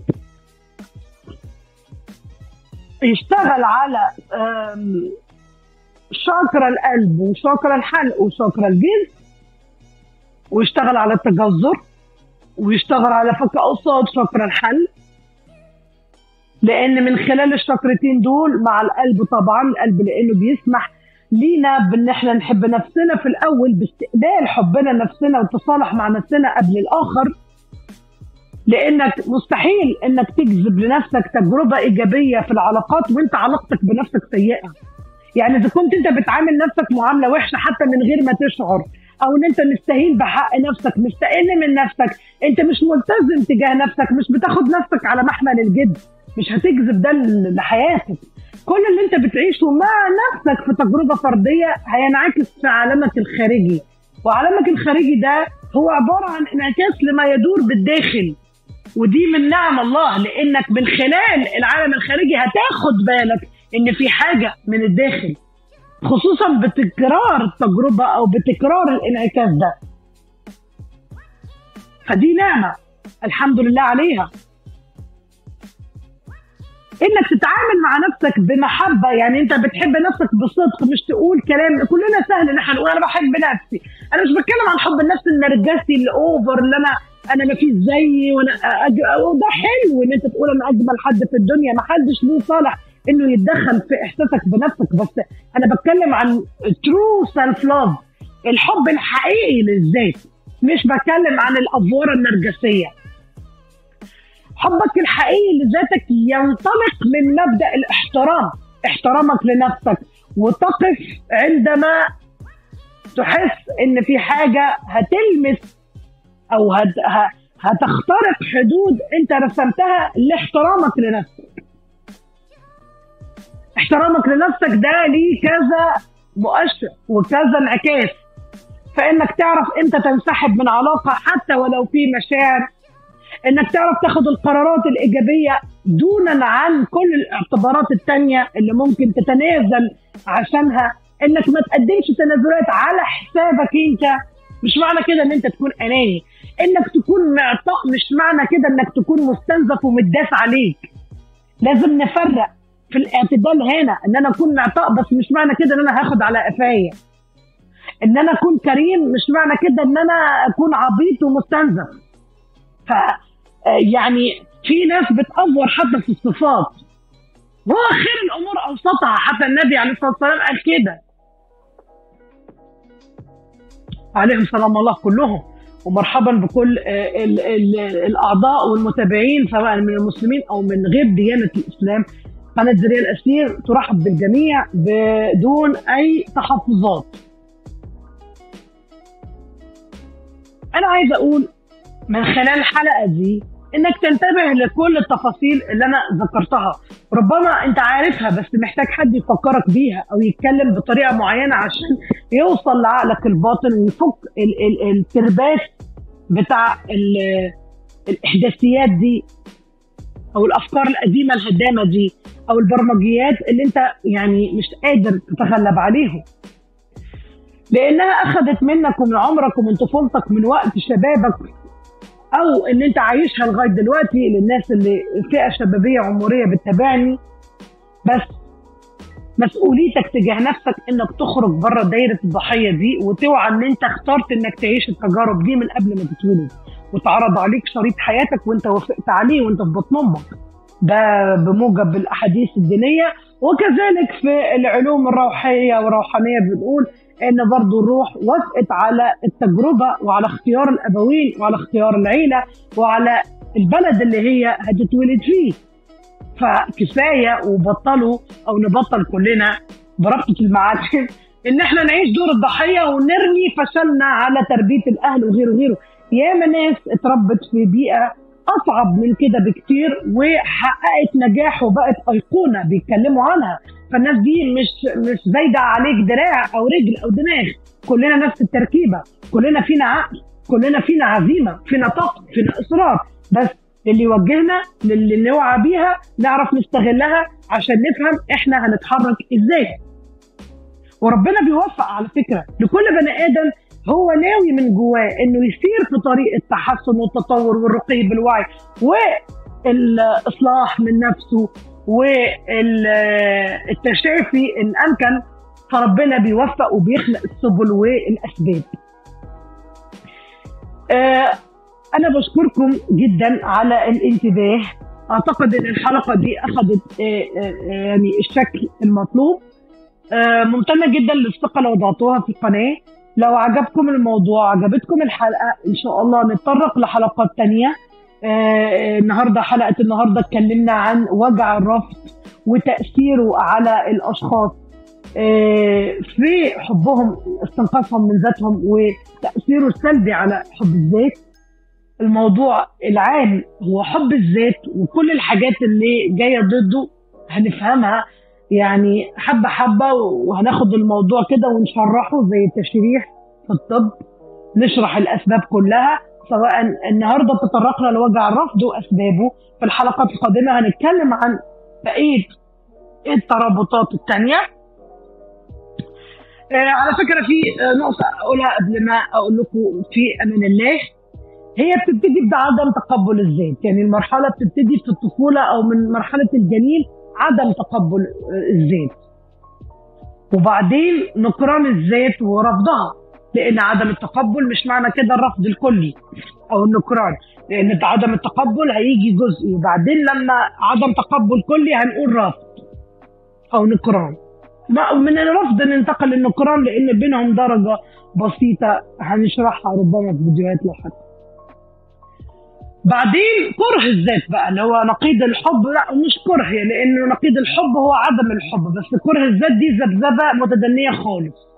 يشتغل على شاكرا القلب وشاكرا الحلق وشاكرا الجلد ويشتغل على التجذر ويشتغل على فك قصاد شاكرا الحل لان من خلال الشاكرتين دول مع القلب طبعا القلب لانه بيسمح لينا بان احنا نحب نفسنا في الاول باستقبال حبنا لنفسنا والتصالح مع نفسنا قبل الاخر لانك مستحيل انك تجذب لنفسك تجربه ايجابيه في العلاقات وانت علاقتك بنفسك سيئه يعني اذا كنت انت بتعامل نفسك معامله وحشه حتى من غير ما تشعر او ان انت مستهين بحق نفسك مستقل من نفسك انت مش ملتزم تجاه نفسك مش بتاخد نفسك على محمل الجد مش هتجذب ده لحياتك كل اللي انت بتعيشه مع نفسك في تجربه فرديه هينعكس في عالمك الخارجي وعالمك الخارجي ده هو عباره عن انعكاس لما يدور بالداخل ودي من نعم الله لانك من خلال العالم الخارجي هتاخد بالك ان في حاجه من الداخل خصوصا بتكرار التجربه او بتكرار الانعكاس ده فدي نعمه الحمد لله عليها انك تتعامل مع نفسك بمحبه يعني انت بتحب نفسك بصدق مش تقول كلام كلنا سهل ان احنا نقول انا بحب نفسي انا مش بتكلم عن حب النفس النرجسي الاوفر اللي انا انا ما فيش زيي وانا أج... وده حلو ان انت تقول انا اجمل حد في الدنيا ما حدش له صالح انه يتدخل في احساسك بنفسك بس انا بتكلم عن ترو سيلف لاف الحب الحقيقي للذات مش بتكلم عن الافوره النرجسيه حبك الحقيقي لذاتك ينطلق من مبدا الاحترام احترامك لنفسك وتقف عندما تحس ان في حاجه هتلمس او هتخترق حدود انت رسمتها لاحترامك لنفسك احترامك لنفسك ده ليه كذا مؤشر وكذا انعكاس فانك تعرف امتى تنسحب من علاقه حتى ولو في مشاعر انك تعرف تاخد القرارات الايجابيه دونا عن كل الاعتبارات التانية اللي ممكن تتنازل عشانها انك ما تقدمش تنازلات على حسابك انت مش معنى كده ان انت تكون اناني انك تكون معطاء مش معنى كده انك تكون مستنزف ومتداس عليك لازم نفرق في الاعتدال هنا ان انا اكون معطاء بس مش معنى كده ان انا هاخد على قفايا ان انا اكون كريم مش معنى كده ان انا اكون عبيط ومستنزف ف يعني في ناس بتأفور حتى في الصفات وهو خير الامور اوسطها حتى النبي عليه الصلاه والسلام قال كده عليهم سلام الله كلهم ومرحبا بكل ال ال الاعضاء والمتابعين سواء من المسلمين او من غير ديانه الاسلام قناه زرير الاسير ترحب بالجميع بدون اي تحفظات انا عايزه اقول من خلال الحلقه دي انك تنتبه لكل التفاصيل اللي انا ذكرتها ربما انت عارفها بس محتاج حد يفكرك بيها او يتكلم بطريقه معينه عشان يوصل لعقلك الباطن ويفك الترباس بتاع الاحداثيات دي او الافكار القديمه الهدامه دي او البرمجيات اللي انت يعني مش قادر تتغلب عليهم لانها اخذت منك ومن عمرك ومن طفولتك من وقت شبابك او ان انت عايشها لغايه دلوقتي للناس اللي فئه شبابيه عمريه بتتابعني بس مسؤوليتك تجاه نفسك انك تخرج بره دايره الضحيه دي وتوعى ان انت اخترت انك تعيش التجارب دي من قبل ما تتولد وتعرض عليك شريط حياتك وانت وافقت عليه وانت في بطن امك ده بموجب الاحاديث الدينيه وكذلك في العلوم الروحيه والروحانيه بنقول ان برضو الروح وافقت على التجربه وعلى اختيار الابوين وعلى اختيار العيله وعلى البلد اللي هي هتتولد فيه فكفايه وبطلوا او نبطل كلنا بربطه المعاتب ان احنا نعيش دور الضحيه ونرمي فشلنا على تربيه الاهل وغيره وغيره ياما ناس اتربت في بيئه اصعب من كده بكتير وحققت نجاح وبقت ايقونه بيتكلموا عنها فالناس دي مش مش زايده عليك دراع او رجل او دماغ كلنا نفس التركيبه كلنا فينا عقل كلنا فينا عزيمه فينا طاقه فينا اصرار بس اللي يوجهنا للي نوعى بيها نعرف نستغلها عشان نفهم احنا هنتحرك ازاي وربنا بيوفق على فكره لكل بني ادم هو ناوي من جواه انه يسير في طريق التحسن والتطور والرقي بالوعي والاصلاح من نفسه والتشافي ان امكن فربنا بيوفق وبيخلق السبل والاسباب. آه، انا بشكركم جدا على الانتباه اعتقد ان الحلقه دي اخذت آه، آه، يعني الشكل المطلوب ممتنه جدا للثقه اللي وضعتوها في القناه لو عجبكم الموضوع عجبتكم الحلقه ان شاء الله نتطرق لحلقات تانية آه النهارده حلقه النهارده اتكلمنا عن وجع الرفض وتاثيره على الاشخاص آه في حبهم استنقاذهم من ذاتهم وتاثيره السلبي على حب الذات الموضوع العام هو حب الذات وكل الحاجات اللي جايه ضده هنفهمها يعني حبه حبه وهناخد الموضوع كده ونشرحه زي التشريح في الطب نشرح الاسباب كلها سواء النهارده تطرقنا لوجع الرفض واسبابه في الحلقات القادمه هنتكلم عن بقيه الترابطات الثانيه آه على فكره في نقطه اقولها قبل ما اقول لكم في امان الله هي بتبتدي بعدم تقبل الذات يعني المرحله بتبتدي في الطفوله او من مرحله الجنين عدم تقبل الذات وبعدين نكران الذات ورفضها لان عدم التقبل مش معنى كده الرفض الكلي او النكران لان عدم التقبل هيجي جزئي وبعدين لما عدم تقبل كلي هنقول رفض او نكران من الرفض ننتقل للنكران لان بينهم درجه بسيطه هنشرحها ربما في فيديوهات لاحقه بعدين كره الذات بقى اللي هو نقيض الحب لا مش كره لانه نقيض الحب هو عدم الحب بس كره الذات دي ذبذبه متدنيه خالص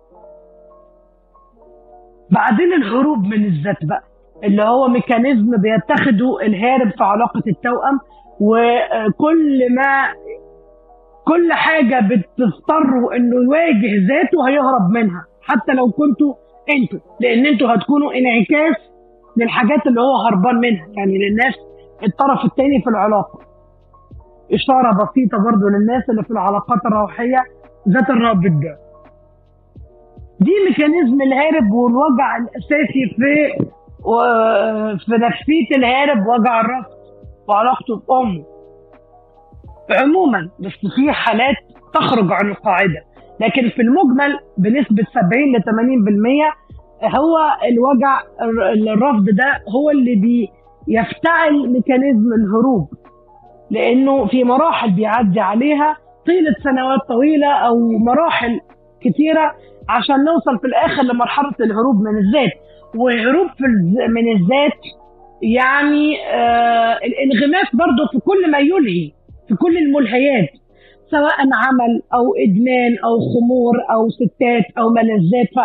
بعدين الهروب من الذات بقى اللي هو ميكانيزم بيتخذه الهارب في علاقه التوأم وكل ما كل حاجه بتضطروا انه يواجه ذاته هيهرب منها حتى لو كنتوا انتوا لان انتوا هتكونوا انعكاس للحاجات اللي هو هربان منها يعني للناس الطرف الثاني في العلاقه اشاره بسيطه برضو للناس اللي في العلاقات الروحيه ذات الرابط ده دي ميكانيزم الهارب والوجع الاساسي في في نفسيه الهارب وجع الرفض وعلاقته بامه عموما بس في حالات تخرج عن القاعده لكن في المجمل بنسبه 70 ل 80% هو الوجع الرفض ده هو اللي بيفتعل ميكانيزم الهروب لانه في مراحل بيعدي عليها طيله سنوات طويله او مراحل كثيره عشان نوصل في الاخر لمرحله الهروب من الذات وهروب في من الذات يعني آه الانغماس برضه في كل ما يلهي في كل الملهيات سواء عمل او ادمان او خمور او ستات او ملذات كل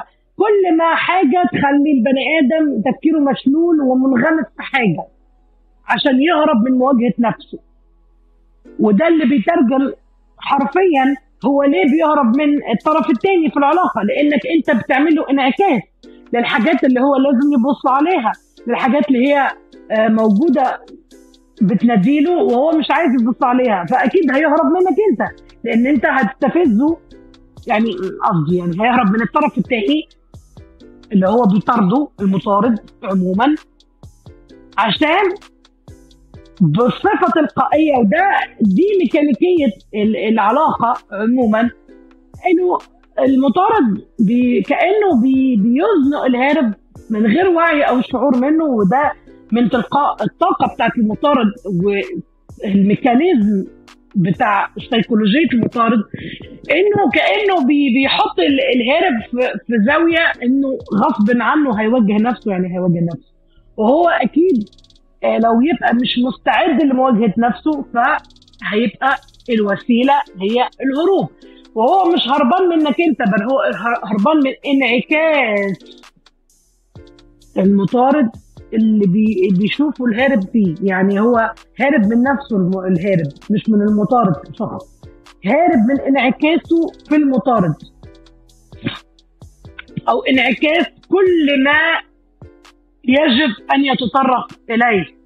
كل ما حاجه تخلي البني ادم تفكيره مشلول ومنغمس في حاجه عشان يهرب من مواجهه نفسه وده اللي بيترجم حرفيا هو ليه بيهرب من الطرف الثاني في العلاقه لانك انت بتعمل له انعكاس للحاجات اللي هو لازم يبص عليها للحاجات اللي هي آه، موجوده بتناديله وهو مش عايز يبص عليها فاكيد هيهرب منك انت لان انت هتستفزه يعني قصدي يعني هيهرب من الطرف الثاني اللي هو بيطارده المطارد عموما عشان بصفه تلقائيه وده دي ميكانيكيه العلاقه عموما انه المطارد بي كانه بي بيزنق الهارب من غير وعي او شعور منه وده من تلقاء الطاقه بتاعت المطارد والميكانيزم بتاع سيكولوجيه المطارد انه كانه بي بيحط الهارب في زاويه انه غصب عنه هيوجه نفسه يعني هيوجه نفسه وهو اكيد آه، لو يبقى مش مستعد لمواجهه نفسه فهيبقى الوسيله هي الهروب وهو مش هربان منك انت بل هو هربان من انعكاس المطارد اللي بي بيشوفوا الهارب فيه يعني هو هارب من نفسه الهارب مش من المطارد فقط هارب من انعكاسه في المطارد او انعكاس كل ما يجب ان يتطرق اليه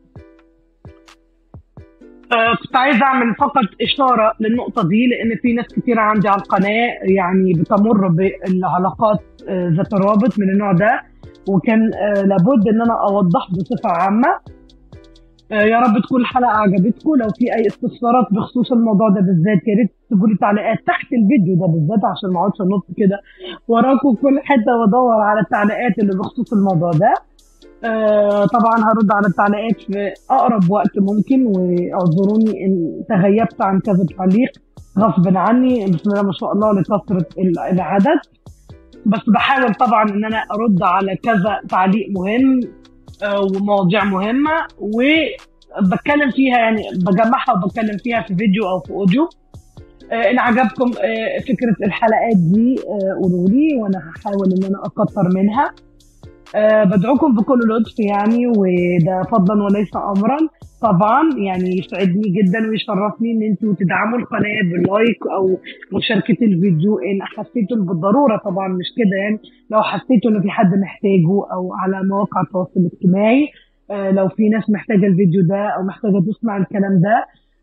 آه كنت عايزه اعمل فقط اشاره للنقطه دي لان في ناس كثيره عندي على القناه يعني بتمر بالعلاقات آه ذات الرابط من النوع ده وكان آه لابد ان انا اوضح بصفه عامه آه يا رب تكون الحلقه عجبتكم لو في اي استفسارات بخصوص الموضوع ده بالذات يا ريت تكتبوا لي تعليقات تحت الفيديو ده بالذات عشان ما اقعدش انط كده وراكم كل حته وادور على التعليقات اللي بخصوص الموضوع ده آه طبعا هرد على التعليقات في اقرب وقت ممكن واعذروني ان تغيبت عن كذا تعليق غصب عني بسم الله ما شاء الله لكثره العدد بس بحاول طبعا ان انا ارد على كذا تعليق مهم آه ومواضيع مهمه وبتكلم فيها يعني بجمعها وبتكلم فيها في فيديو او في اوديو آه ان عجبكم آه فكره الحلقات دي آه، قولوا لي وانا هحاول ان انا اكتر منها أه بدعوكم بكل لطف يعني وده فضلا وليس امرا طبعا يعني يسعدني جدا ويشرفني ان انتم تدعموا القناه باللايك او مشاركه الفيديو ان حسيتوا بالضروره طبعا مش كده يعني لو حسيتوا ان في حد محتاجه او على مواقع التواصل الاجتماعي أه لو في ناس محتاجه الفيديو ده او محتاجه تسمع الكلام ده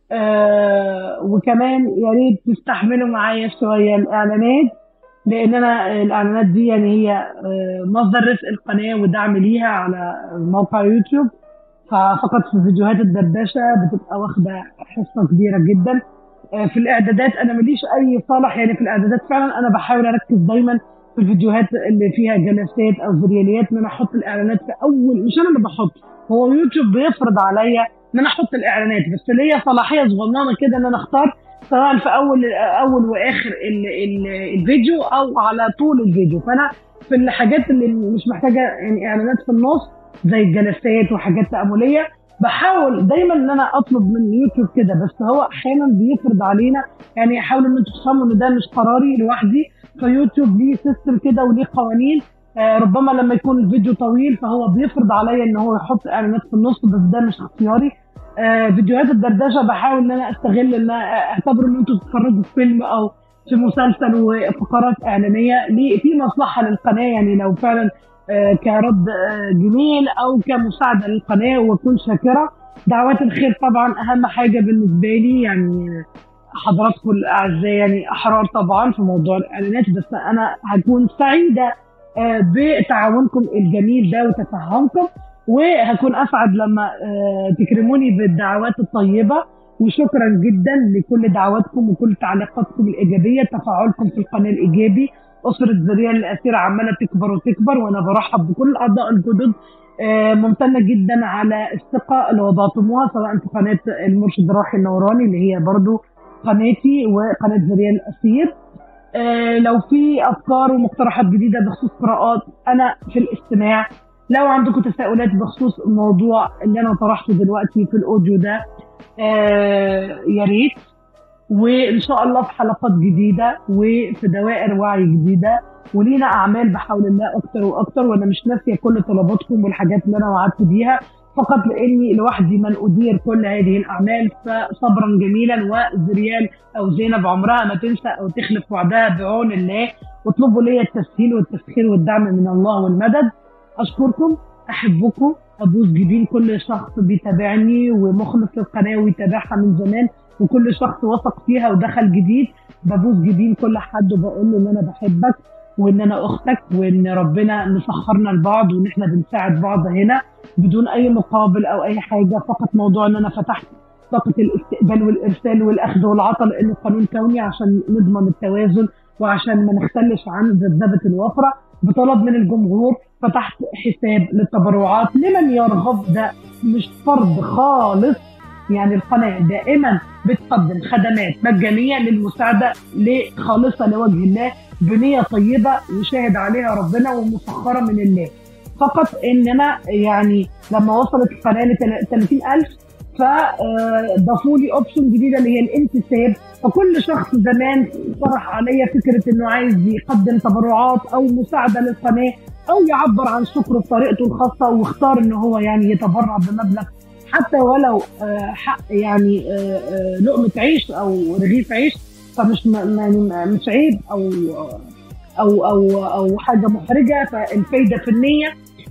أه وكمان يا ريت تستحملوا معايا شويه الاعلانات لان انا الاعلانات دي يعني هي آه، مصدر رزق القناه ودعم ليها على موقع يوتيوب ففقط في فيديوهات الدردشه بتبقى واخده حصه كبيره جدا آه، في الاعدادات انا ماليش اي صالح يعني في الاعدادات فعلا انا بحاول اركز دايما في الفيديوهات اللي فيها جلسات او فيديوهات ان انا احط الاعلانات في اول مش انا اللي بحط هو يوتيوب بيفرض عليا ان انا احط الاعلانات بس ليا صلاحيه صغننه كده ان انا اختار سواء في اول اول واخر ال ال الفيديو او على طول الفيديو فانا في الحاجات اللي مش محتاجه يعني اعلانات في النص زي الجلسات وحاجات تامليه بحاول دايما ان انا اطلب من يوتيوب كده بس هو احيانا بيفرض علينا يعني حاولوا ان انتم تفهموا ان ده مش قراري لوحدي فيوتيوب ليه سيستم كده وليه قوانين آه ربما لما يكون الفيديو طويل فهو بيفرض عليا ان هو يحط اعلانات في النص بس ده مش اختياري آه، فيديوهات الدردشه بحاول ان انا استغل ان انا اعتبر ان انتوا بتتفرجوا في فيلم او في مسلسل وفقرات اعلانيه في مصلحه للقناه يعني لو فعلا آه، كرد آه، جميل او كمساعده للقناه واكون شاكره دعوات الخير طبعا اهم حاجه بالنسبه لي يعني حضراتكم الاعزاء يعني احرار طبعا في موضوع الاعلانات بس انا هكون سعيده بتعاونكم الجميل ده وتفهمكم وهكون اسعد لما آه، تكرموني بالدعوات الطيبه وشكرا جدا لكل دعواتكم وكل تعليقاتكم الايجابيه تفاعلكم في القناه الايجابي اسره ذريه الاسيره عماله تكبر وتكبر وانا برحب بكل الاعضاء الجدد آه، ممتنه جدا على الثقه اللي وضعتموها سواء في قناه المرشد راحي النوراني اللي هي برضو قناتي وقناه ذريه الاسير آه، لو في افكار ومقترحات جديده بخصوص قراءات انا في الاستماع لو عندكم تساؤلات بخصوص الموضوع اللي انا طرحته دلوقتي في الاوديو ده آه يا ريت وان شاء الله في حلقات جديده وفي دوائر وعي جديده ولينا اعمال بحول الله اكتر واكتر وانا مش ناسيه كل طلباتكم والحاجات اللي انا وعدت بيها فقط لاني لوحدي من ادير كل هذه الاعمال فصبرا جميلا وزريال او زينب عمرها ما تنسى او تخلف وعدها بعون الله واطلبوا لي التسهيل والتسخير والدعم من الله والمدد اشكركم احبكم ابوس جبين كل شخص بيتابعني ومخلص للقناه ويتابعها من زمان وكل شخص وثق فيها ودخل جديد ببوس جبين كل حد وبقول له ان انا بحبك وان انا اختك وان ربنا مسخرنا لبعض وان احنا بنساعد بعض هنا بدون اي مقابل او اي حاجه فقط موضوع ان انا فتحت طاقه الاستقبال والارسال والاخذ والعطاء لانه قانون كوني عشان نضمن التوازن وعشان ما نختلش عن ذبذبه الوفره بطلب من الجمهور فتحت حساب للتبرعات لمن يرغب ده مش فرض خالص يعني القناه دائما بتقدم خدمات مجانيه للمساعده خالصه لوجه الله بنيه طيبه وشاهد عليها ربنا ومسخره من الله فقط ان انا يعني لما وصلت القناه ل 30000 فضافوا لي اوبشن جديده اللي هي الانتساب فكل شخص زمان طرح عليا فكره انه عايز يقدم تبرعات او مساعده للقناه او يعبر عن شكره بطريقته الخاصه واختار ان هو يعني يتبرع بمبلغ حتى ولو حق يعني لقمه عيش او رغيف عيش فمش مش عيب او او او او حاجه محرجه فالفايده في النيه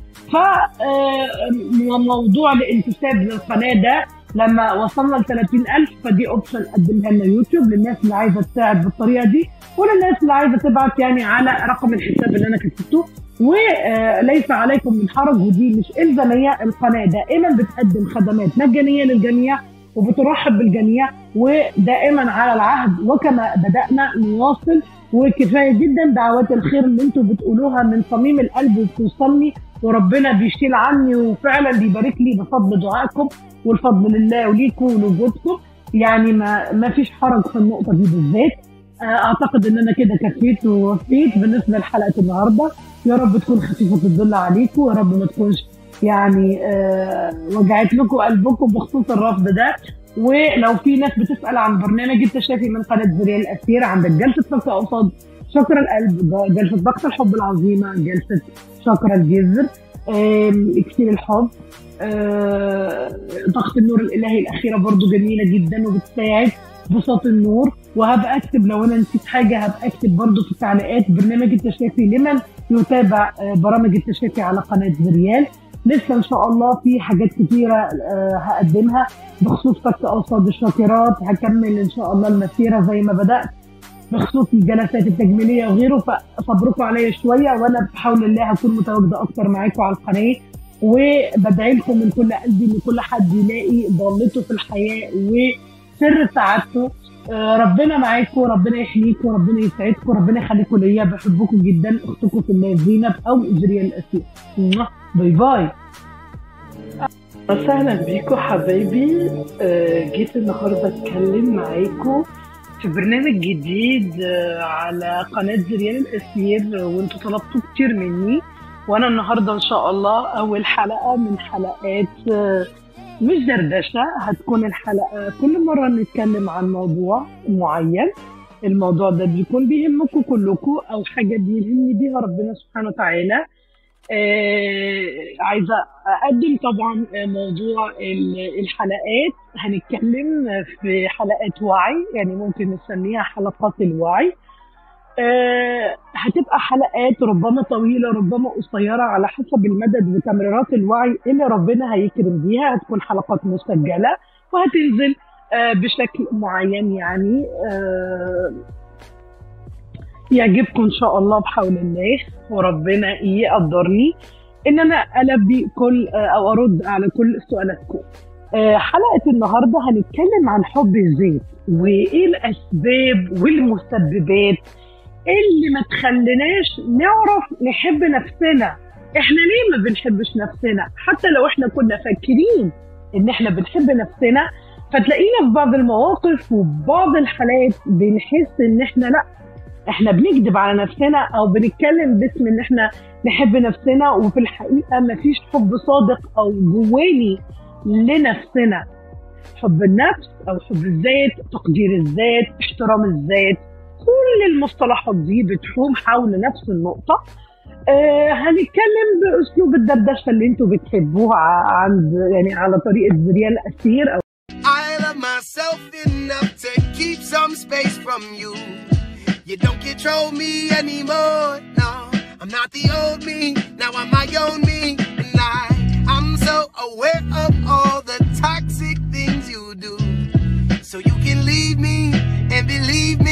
فموضوع الانتساب للقناه ده لما وصلنا ل 30000 فدي اوبشن قدمها لنا يوتيوب للناس اللي عايزه تساعد بالطريقه دي وللناس اللي عايزه تبعت يعني على رقم الحساب اللي انا كتبته وليس عليكم من حرج ودي مش الزاميه القناه دائما بتقدم خدمات مجانيه للجميع وبترحب بالجميع ودائما على العهد وكما بدانا نواصل وكفايه جدا دعوات الخير اللي انتم بتقولوها من صميم القلب وبتوصلني وربنا بيشيل عني وفعلا بيبارك لي بفضل دعائكم والفضل لله وليكم ولوجودكم يعني ما ما فيش حرج في النقطه دي بالذات اعتقد ان انا كده كفيت ووفيت بالنسبه لحلقه النهارده يا رب تكون خفيفه الظل عليكم ويا رب ما تكونش يعني أه وجعت لكم قلبكم بخصوص الرفض ده ولو في ناس بتسال عن برنامج التشافي من قناه زريال الاسير عندك جلسه فك قصاد شكر القلب جلسه ضغط الحب العظيمه جلسه شكر الجذر اكسير الحب ضغط النور الالهي الاخيره برضو جميله جدا وبتساعد بساط النور وهبقى اكتب لو انا نسيت حاجه هبقى اكتب برضو في التعليقات برنامج التشافي لمن يتابع برامج التشافي على قناه زريال لسه ان شاء الله في حاجات كتيره هقدمها بخصوص فك اوساط الشاكرات هكمل ان شاء الله المسيره زي ما بدات بخصوص الجلسات التجميليه وغيره فصبركم عليا شويه وانا بحول الله هكون متواجده اكتر معاكم على القناه وبدعي لكم من كل قلبي ان كل حد يلاقي ضالته في الحياه وسر سعادته ربنا معاكم ربنا يحميكم ربنا يسعدكم ربنا يخليكم ليا بحبكم جدا اختكم في الله زينب او زريا الاسير باي باي وسهلا بيكم حبايبي جيت النهارده اتكلم معاكم في برنامج جديد على قناه زريان الاسير وانتوا طلبتوا كتير مني وانا النهارده ان شاء الله اول حلقه من حلقات مش دردشه هتكون الحلقه كل مره نتكلم عن موضوع معين الموضوع ده بيكون بيهمكم كلكم او حاجه بيلهمني بيها ربنا سبحانه وتعالى آه عايزه اقدم طبعا موضوع الحلقات هنتكلم في حلقات وعي يعني ممكن نسميها حلقات الوعي آه هتبقى حلقات ربما طويله ربما قصيره على حسب المدد وتمريرات الوعي اللي ربنا هيكرم بيها هتكون حلقات مسجله وهتنزل آه بشكل معين يعني يعجبكم ان شاء الله بحول الله وربنا يقدرني ان انا البي كل او ارد على كل سؤالاتكم حلقه النهارده هنتكلم عن حب الذات وايه الاسباب والمسببات اللي ما تخليناش نعرف نحب نفسنا احنا ليه ما بنحبش نفسنا حتى لو احنا كنا فاكرين ان احنا بنحب نفسنا فتلاقينا في بعض المواقف وفي بعض الحالات بنحس ان احنا لا احنا بنكذب على نفسنا او بنتكلم باسم ان احنا نحب نفسنا وفي الحقيقه مفيش حب صادق او جواني لنفسنا حب النفس او حب الذات تقدير الذات احترام الذات كل المصطلحات دي بتحوم حول نفس النقطه آه هنتكلم باسلوب الدردشه اللي انتوا بتحبوه عند يعني على طريقه زريان اسير او I love myself enough to keep some space from you. You don't control me anymore. No, I'm not the old me. Now I'm my own me. And I, I'm so aware of all the toxic things you do. So you can leave me and believe me.